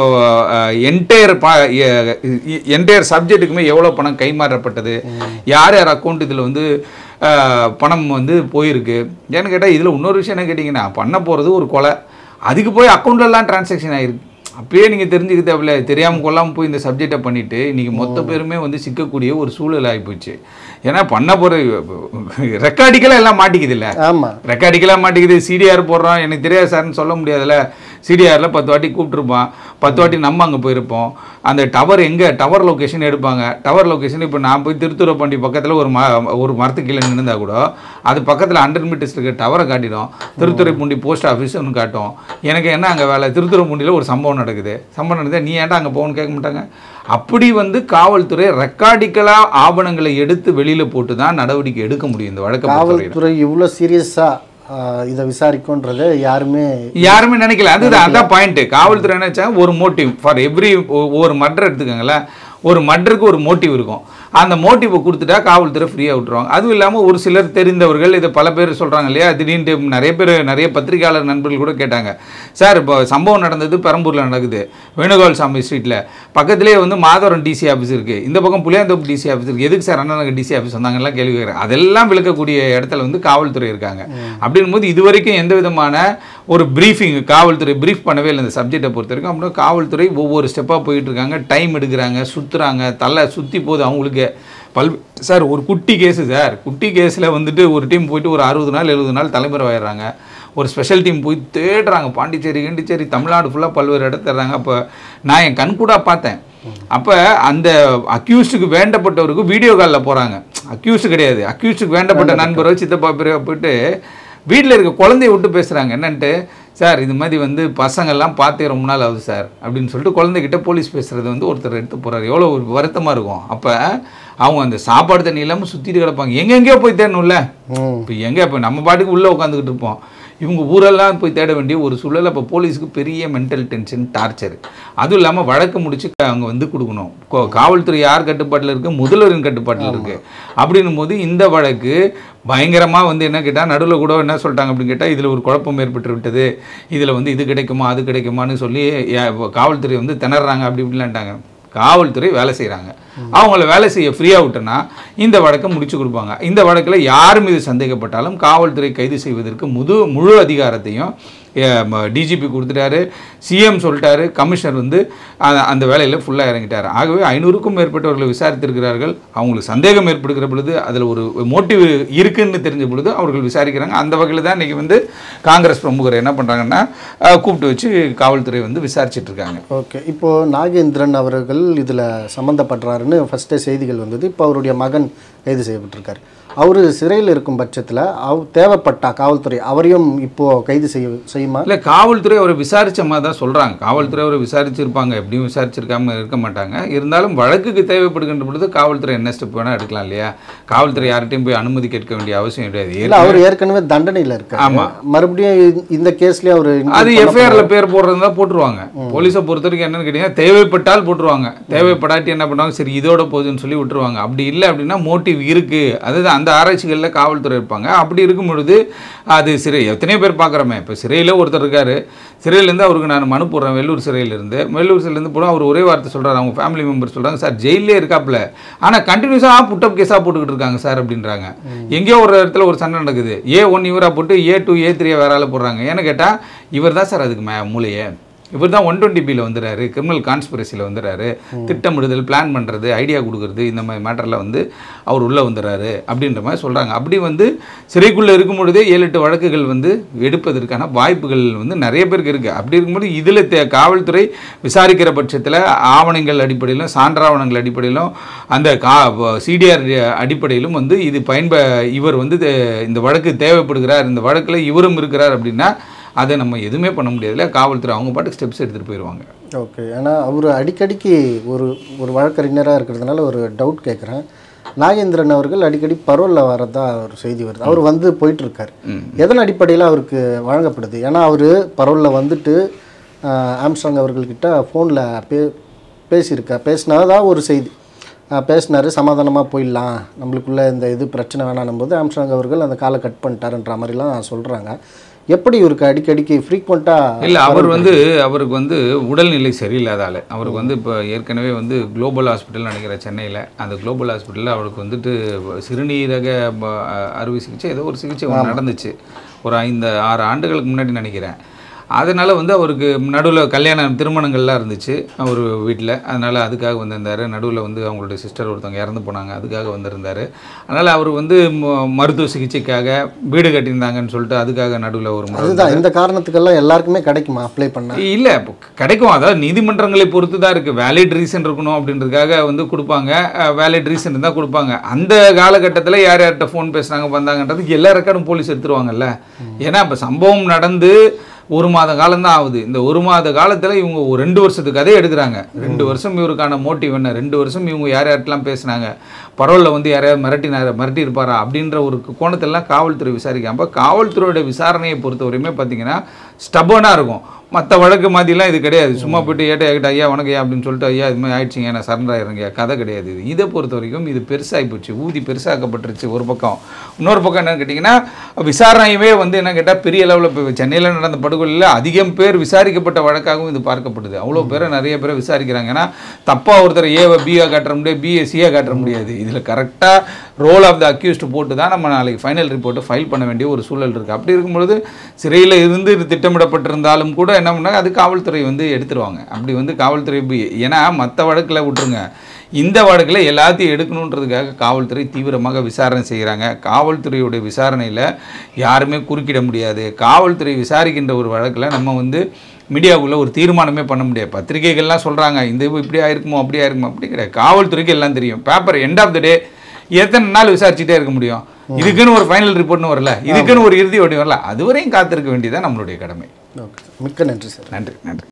என்டையர் பா என்டையர் சப்ஜெக்ட்டுக்குமே எவ்வளோ பணம் கைமாறப்பட்டது யார் யார் அக்கௌண்ட் இதில் வந்து அஹ், பணம் வந்து போயிருக்கு ஏன்னு கேட்டால் இதில் இன்னொரு விஷயம் என்ன கேட்டிங்கன்னா பண்ண போகிறது ஒரு கொலை அதுக்கு போய் அக்கௌண்ட்லலாம் டிரான்சாக்ஷன் ஆயிருக்கு அப்பயே நீங்கள் தெரிஞ்சுக்க தேவையில்ல தெரியாமல் கொள்ளாமல் போய் இந்த சப்ஜெக்டை பண்ணிவிட்டு இன்றைக்கி மொத்த பேருமே வந்து சிக்கக்கூடிய ஒரு சூழல் ஆகிப்போச்சு ஏன்னா பண்ண போகிற ரெக்கார்டிக்கெல்லாம் எல்லாம் மாட்டிக்குது இல்லை ஆமாம் ரெக்கார்டிக்கெல்லாம் மாட்டேங்குது சிடிஆர் போடுறோம் எனக்கு தெரியாது சார்னு சொல்ல முடியாதுல்ல சிடிஆரில் பத்து வாட்டி கூப்பிட்ருப்பான் பத்து வாட்டி நம்ம அங்கே போயிருப்போம் அந்த டவர் எங்கே டவர் லொக்கேஷன் எடுப்பாங்க டவர் லொக்கேஷன் இப்போ நான் போய் திருத்துறைப்பண்டி பக்கத்தில் ஒரு ம ஒரு மரத்துக்கு கீழே நின்றுந்தா கூட அது பக்கத்தில் ஹண்ட்ரட் மீட்டர்ஸ் இருக்க டவரை காட்டிடும் திருத்துறைப்பூண்டி போஸ்ட் ஆஃபீஸ் ஒன்று காட்டும் எனக்கு என்ன அங்கே வேலை திருத்துறைப்பூண்டியில் ஒரு சம்பவம் நடக்குது சம்பவம் நடக்குது நீ ஏன்டா அங்கே போகணும்னு கேட்க மாட்டாங்க அப்படி வந்து காவல்துறை ரெக்கார்டிக்கலாக ஆவணங்களை எடுத்து வெளியில் போட்டு தான் நடவடிக்கை எடுக்க முடியும் இந்த வழக்கை பொறுத்தவரையில. காவல்துறை இவ்வளோ சீரியஸாக இதை விசாரிக்கும்ன்றதை யாருமே யாருமே நினைக்கல அதுதான் அதான் பாயிண்ட் காவல்துறை நினைச்சா ஒரு மோட்டிவ் ஃபார் எவ்ரி ஒரு மர்டர் எடுத்துக்கோங்களேன் ஒரு மர்டருக்கு ஒரு மோட்டிவ் இருக்கும் அந்த மோட்டிவை கொடுத்துட்டா காவல்துறை ஃப்ரீயாக விட்டுருவாங்க அதுவும் இல்லாமல் ஒரு சிலர் தெரிந்தவர்கள் இதை பல பேர் சொல்கிறாங்க இல்லையா திடீர்னு நிறைய பேர் நிறைய பத்திரிகையாளர் நண்பர்கள் கூட கேட்டாங்க சார் இப்போ சம்பவம் நடந்தது பெரம்பூரில் நடக்குது வேணுகோபால் சாமி ஸ்ட்ரீட்டில் பக்கத்துலேயே வந்து மாதவரம் டிசி ஆஃபீஸ் இருக்குது இந்த பக்கம் புளியாந்தோப்பு டிசி ஆஃபீஸ் இருக்குது எதுக்கு சார் அண்ணனுக்கு டிசி ஆஃபீஸ் வந்தாங்கலாம் கேள்வி கேட்குறேன் அதெல்லாம் விளக்கக்கூடிய இடத்துல வந்து காவல்துறை இருக்காங்க அப்படின்னும் போது இது வரைக்கும் எந்த விதமான ஒரு ப்ரீஃபிங் காவல்துறை ப்ரீஃப் பண்ணவே இல்லை இந்த சப்ஜெக்டை பொறுத்த வரைக்கும் அப்படின்னா காவல்துறை ஒவ்வொரு ஸ்டெப்பாக போயிட்டு இருக்காங்க டைம் எடுக்கிறாங்க சுற்றுறாங்க தலை சுற்றி போகுது அவங்களுக்கு பல் சார் ஒரு குட்டி கேஸு சார் குட்டி கேஸில் வந்துட்டு ஒரு டீம் போயிட்டு ஒரு அறுபது நாள் எழுபது நாள் தலைமுறை ஆயிடுறாங்க ஒரு ஸ்பெஷல் டீம் போய் தேடுறாங்க பாண்டிச்சேரி கிண்டிச்சேரி தமிழ்நாடு ஃபுல்லாக பல்வேறு இடத்துறாங்க அப்போ நான் என் கண் கூட பார்த்தேன் அப்போ அந்த அக்யூஸ்டுக்கு வேண்டப்பட்டவருக்கு வீடியோ காலில் போகிறாங்க அக்யூஸ்டு கிடையாது அக்யூஸ்டுக்கு வேண்டப்பட்ட நண்பரோ சித்தப்பா பெரியவா போயிட்டு வீட்டில் இருக்க குழந்தைய விட்டு பேசுகிறாங்க என்னன்ட்டு சார் இது மாதிரி வந்து பசங்கள்லாம் பார்த்தே ரொம்ப நாள் ஆகுது சார் அப்படின்னு சொல்லிட்டு குழந்தைகிட்ட போலீஸ் பேசுகிறது வந்து ஒருத்தர் எடுத்து போகிறாரு எவ்வளோ ஒரு வருத்தமாக இருக்கும் அப்போ அவங்க அந்த சாப்பாடு தண்ணி இல்லாமல் சுற்றிட்டு கிடப்பாங்க எங்கெங்கேயோ போய் தேடணும்ல ம் இப்போ எங்கே இப்போ நம்ம பாட்டுக்கு உள்ளே உட்காந்துக்கிட்டு இருப்போம் இவங்க ஊரெல்லாம் போய் தேட வேண்டிய ஒரு சூழல் அப்போ போலீஸுக்கு பெரிய மென்டல் டென்ஷன் டார்ச்சர் அதுவும் இல்லாமல் வழக்கு முடிச்சு க- அவங்க வந்து கொடுக்கணும் கோ- காவல்துறை யார் கட்டுப்பாட்டில் இருக்குது முதல்வரின் கட்டுப்பாட்டில் இருக்குது அப்படின்னும் போது இந்த வழக்கு பயங்கரமாக வந்து என்ன கேட்டால் நடுவில் கூட என்ன சொல்லிட்டாங்க அப்படின்னு கேட்டால் இதில் ஒரு குழப்பம் ஏற்பட்டு விட்டது இதில் வந்து இது கிடைக்குமா அது கிடைக்குமான்னு சொல்லி ஏ- காவல்துறை வந்து திணறாங்க அப்படி இப்படிலான்ட்டாங்க காவல்துறை வேலை செய்கிறாங்க அவங்கள வேலை செய்ய ஃப்ரீயாக விட்டோன்னா இந்த வழக்கை முடிச்சு கொடுப்பாங்க இந்த வழக்கில் யார் மீது சந்தேகப்பட்டாலும் காவல்துறை கைது செய்வதற்கு முழு முழு அதிகாரத்தையும் டிஜிபி கொடுத்துட்டாரு சிஎம் சொல்லிட்டாரு கமிஷனர் வந்து அ- அந்த வேலையில் ஃபுல்லாக இறங்கிட்டார் ஆகவே ஐநூறுக்கும் மேற்பட்டவர்களை விசாரித்திருக்கிறார்கள் அவங்களுக்கு சந்தேகம் ஏற்படுகிற பொழுது அதில் ஒரு மோட்டிவ் இருக்குன்னு தெரிஞ்ச பொழுது அவர்கள் விசாரிக்கிறாங்க அந்த வகையில் தான் இன்றைக்கி வந்து காங்கிரஸ் பிரமுகர் என்ன பண்ணுறாங்கன்னா கூப்பிட்டு வச்சு காவல்துறை வந்து விசாரிச்சிட்டு இருக்காங்க ஓகே இப்போது நாகேந்திரன் அவர்கள் இதில் சம்மந்தப்படுறாருன்னு ஃபஸ்ட்டே செய்திகள் வந்தது இப்போ அவருடைய மகன் கைது செய்யப்பட்டிருக்காரு அவர் சிறையில் இருக்கும் பட்சத்தில் அவ் தேவைப்பட்டா காவல்துறை அவரையும் இப்போது கைது செய்ய செய்யுமா இல்லை காவல்துறை அவரை விசாரிச்ச மாதிரி தான் சொல்கிறாங்க காவல்துறை அவரை விசாரிச்சிருப்பாங்க எப்படியும் விசாரிச்சிருக்காம இருக்க மாட்டாங்க இருந்தாலும் வழக்குக்கு தேவைப்படுகின்ற பொழுது காவல்துறை என்ன ஸ்டெப் வேணால் எடுக்கலாம் இல்லையா காவல்துறை யார்கிட்டையும் போய் அனுமதி கேட்க வேண்டிய அவசியம் கிடையாது இல்லை அவர் ஏற்கனவே தண்டனையில் இருக்காரு ஆமா. மறுபடியும் இந்த- இந்த கேஸ்லேயே அவர் அது எஃப்ஐஆர்ல பேர் போடுறது தான் போட்டுருவாங்க போலீஸை பொறுத்த வரைக்கும் என்னன்னு கேட்டீங்கன்னா தேவைப்பட்டால் போட்டுருவாங்க தேவைப்படாட்டி என்ன பண்ணுவாங்க சரி இதோட போகுதுன்னு சொல்லி விட்டுருவாங்க அப்படி இல்லை அப்படின்னா மோட்டிவ் இருக்கு அதாவது அந்த ஆராய்ச்சிகளில் காவல்துறை இருப்பாங்க அப்படி இருக்கும் பொழுது அது சிறை எத்தனையோ பேர் பார்க்குறோமே இப்போ சிறையில் ஒருத்தர் இருக்காரு சிறையிலேருந்து அவருக்கு நான் மனு போடுறேன் வெள்ளூர் சிறையிலேருந்து வெள்ளூர் சிறையிலேருந்து போனால் அவர் ஒரே வார்த்தை சொல்றாரு அவங்க ஃபேமிலி மெம்பர் சொல்கிறாங்க சார் ஜெயிலே இருக்காப்புல ஆனால் கண்டினியூஸாக புட்டப் கேஸாக போட்டுக்கிட்டு இருக்காங்க சார் அப்படின்றாங்க எங்கேயோ ஒரு இடத்துல ஒரு சண்டை நடக்குது ஏ ஒன் இவராக போட்டு ஏ டூ ஏ த்ரீ வேற ஆள போடுறாங்க ஏன்னு கேட்டால் இவர் தான் சார் அதுக்கு மே மூளையே இவர் தான் ஒன் டுவெண்ட்டி பியில் வந்துறாரு கிரிமினல் கான்ஸ்பிரசியில் வந்துறாரு திட்டமிடுதல் பிளான் பண்ணுறது ஐடியா கொடுக்கறது இந்த மாதிரி மேட்டரில் வந்து அவர் உள்ளே வந்துடுறாரு அப்படின்ற மாதிரி சொல்கிறாங்க அப்படி வந்து சிறைக்குள்ளே இருக்கும் பொழுதே ஏழு எட்டு வழக்குகள் வந்து எடுப்பதற்கான வாய்ப்புகள் வந்து நிறைய பேருக்கு இருக்குது அப்படி இருக்கும்போது இதில் தே காவல்துறை விசாரிக்கிற பட்சத்தில் ஆவணங்கள் அடிப்படையிலும் சான்றாவணங்கள் அடிப்படையிலும் அந்த கா சிடிஆர் அடிப்படையிலும் வந்து இது பயன்ப இவர் வந்து தே- இந்த வழக்கு தேவைப்படுகிறார் இந்த வழக்கில் இவரும் இருக்கிறார் அப்படின்னா அதை நம்ம எதுவுமே பண்ண முடியாதுல்ல காவல்துறை அவங்க பாட்டுக்கு ஸ்டெப்ஸ் எடுத்துகிட்டு போயிடுவாங்க ஓகே ஏன்னா அவர் அடிக்கடிக்கு ஒரு ஒரு வழக்கறிஞராக இருக்கிறதுனால ஒரு டவுட் கேட்குறேன் நாகேந்திரன் அவர்கள் அடிக்கடி பரோலில் வரதா ஒரு செய்தி வருது அவர் வந்து போயிட்டு இருக்காரு எதன் அடிப்படையில் அவருக்கு வழங்கப்படுது ஏன்னா அவர் பரோலில் வந்துட்டு ஆஹ், ஆம்ஸ்ட்ராங் அவர்கள்கிட்ட ஃபோனில் பே பேசியிருக்கா பேசினதா ஒரு செய்தி ஆஹ், பேசினாரு சமாதானமாக போயிடலாம் நம்மளுக்குள்ள இந்த இது பிரச்சனை வேணாம் போது ஆம்ஸ்ட்ராங் அவர்கள் அந்த காலை கட் பண்ணிட்டாருன்ற மாதிரிலாம் சொல்கிறாங்க எப்படி இவருக்கு அடிக்கடிக்கு ஃப்ரீக்வெண்ட்டாக இல்லை அவர் வந்து அவருக்கு வந்து உடல்நிலை சரியில்லாத ஆள் அவருக்கு வந்து இப்போ ஏற்கனவே வந்து குளோபல் ஹாஸ்பிட்டல் நினைக்கிறேன் சென்னையில் அந்த குளோபல் ஹாஸ்பிட்டலில் அவருக்கு வந்துட்டு சிறுநீரக ப- அறுவை சிகிச்சை ஏதோ ஒரு சிகிச்சை ஒன்று நடந்துச்சு ஒரு ஐந்து ஆறு ஆண்டுகளுக்கு முன்னாடி நினைக்கிறேன் அதனால் வந்து அவருக்கு நடுவில் கல்யாணம் திருமணங்கள்லாம் இருந்துச்சு அவர் வீட்டில் அதனால் அதுக்காக வந்திருந்தார் நடுவில் வந்து அவங்களுடைய சிஸ்டர் ஒருத்தவங்க இறந்து போனாங்க அதுக்காக வந்திருந்தார் அதனால் அவர் வந்து ம- மருத்துவ சிகிச்சைக்காக வீடு கட்டியிருந்தாங்கன்னு சொல்லிட்டு அதுக்காக நடுவில் ஒரு முறை அதுதான் இந்த காரணத்துக்கெல்லாம் எல்லாருக்குமே கிடைக்குமா அப்ளை பண்ண இல்லை இப்போ கிடைக்கும் அதாவது நீதிமன்றங்களை பொறுத்து தான் இருக்குது வேலிட் ரீசன் இருக்கணும் அப்படின்றதுக்காக வந்து கொடுப்பாங்க வேலிட் ரீசன் இருந்தால் கொடுப்பாங்க அந்த காலகட்டத்தில் யார் யார்கிட்ட ஃபோன் பேசுனாங்க வந்தாங்கன்றதுக்கு எல்லா ரெக்கார்டும் போலீஸ் எடுத்துருவாங்கல்ல ஏன்னா இப்போ சம்பவம் நடந்து ஒரு மாத காலம்தான் ஆகுது இந்த ஒரு மாத காலத்தில் இவங்க ஒரு ரெண்டு வருஷத்துக்கு கதையை எடுக்கிறாங்க ரெண்டு வருஷம் இவருக்கான மோட்டிவ் என்ன ரெண்டு வருஷம் இவங்க யார் யார்ட்டெல்லாம் பேசுனாங்க பரவலில் வந்து யாரையாவது மிரட்டினார மிரட்டி இருப்பாரா அப்படின்ற ஒரு கோணத்தெல்லாம் காவல்துறை விசாரிக்காம அப்ப காவல்துறையோட விசாரணையை பொறுத்தவரையுமே பார்த்தீங்கன்னா ஸ்டபனாக இருக்கும் மற்ற வழக்கு மாதிரிலாம் இது கிடையாது சும்மா போயிட்டு ஏட்ட ஏகிட்ட ஐயா வணக்கம் ஐயா அப்படின்னு சொல்லிட்டு ஐயா இது மாதிரி ஆயிடுச்சிங்க நான் சரண்டர் ஆயிருங்க கதை கிடையாது இது இதை பொறுத்த வரைக்கும் இது பெருசாகி போச்சு ஊதி பெருசாக்கப்பட்டுருச்சு ஒரு பக்கம் இன்னொரு பக்கம் என்னன்னு கேட்டிங்கன்னா விசாரணையுமே வந்து என்ன கேட்டால் பெரிய லெவலில் இப்போ சென்னையில் நடந்த படுகொலையில் அதிகம் பேர் விசாரிக்கப்பட்ட வழக்காகவும் இது பார்க்கப்படுது அவ்வளோ பேரை நிறைய பேரை விசாரிக்கிறாங்க ஏன்னா தப்பாக ஒருத்தர் ஏவை பிஏ காட்டுற முடியாது பிஏ சிஏ காட்ட முடியாது இதில் கரெக்டாக ரோல் ஆஃப் த அக்யூஸ்ட் போட்டு தான் நம்ம நாளைக்கு ஃபைனல் ரிப்போர்ட்டை ஃபைல் பண்ண வேண்டிய ஒரு சூழல் இருக்குது அப்படி இருக்கும்பொழுது சிறையில் இருந்து இது திட்டமிடப்பட்டிருந்தாலும் கூட என்ன பண்ணாங்க அது காவல்துறை வந்து எடுத்துருவாங்க அப்படி வந்து காவல்துறை பி- ஏன்னா மற்ற வழக்கில் விட்டுருங்க இந்த வழக்கில் எல்லாத்தையும் எடுக்கணுன்றதுக்காக காவல்துறை தீவிரமாக விசாரணை செய்கிறாங்க காவல்துறையுடைய விசாரணையில் யாருமே குறுக்கிட முடியாது காவல்துறை விசாரிக்கின்ற ஒரு வழக்கில் நம்ம வந்து மீடியாவுக்குள்ளே ஒரு தீர்மானமே பண்ண முடியாது பத்திரிகைகள்லாம் சொல்கிறாங்க இந்த இது இப்படி ஆயிருக்குமோ அப்படி ஆயிருக்குமோ அப்படி கிடையாது காவல்துறைக்கு எல்லாம் தெரியும் paper end of the day எத்தனை நாள் விசாரிச்சுட்டே இருக்க முடியும் இதுக்குன்னு ஒரு ஃபைனல் ரிப்போர்ட்னு வரல இதுக்குன்னு ஒரு இறுதி வடி வரல அதுவரையும் காத்திருக்க வேண்டியதான் நம்மளுடைய கடமை ஓகே மிக்க நன்றி சார் நன்றி நன்றி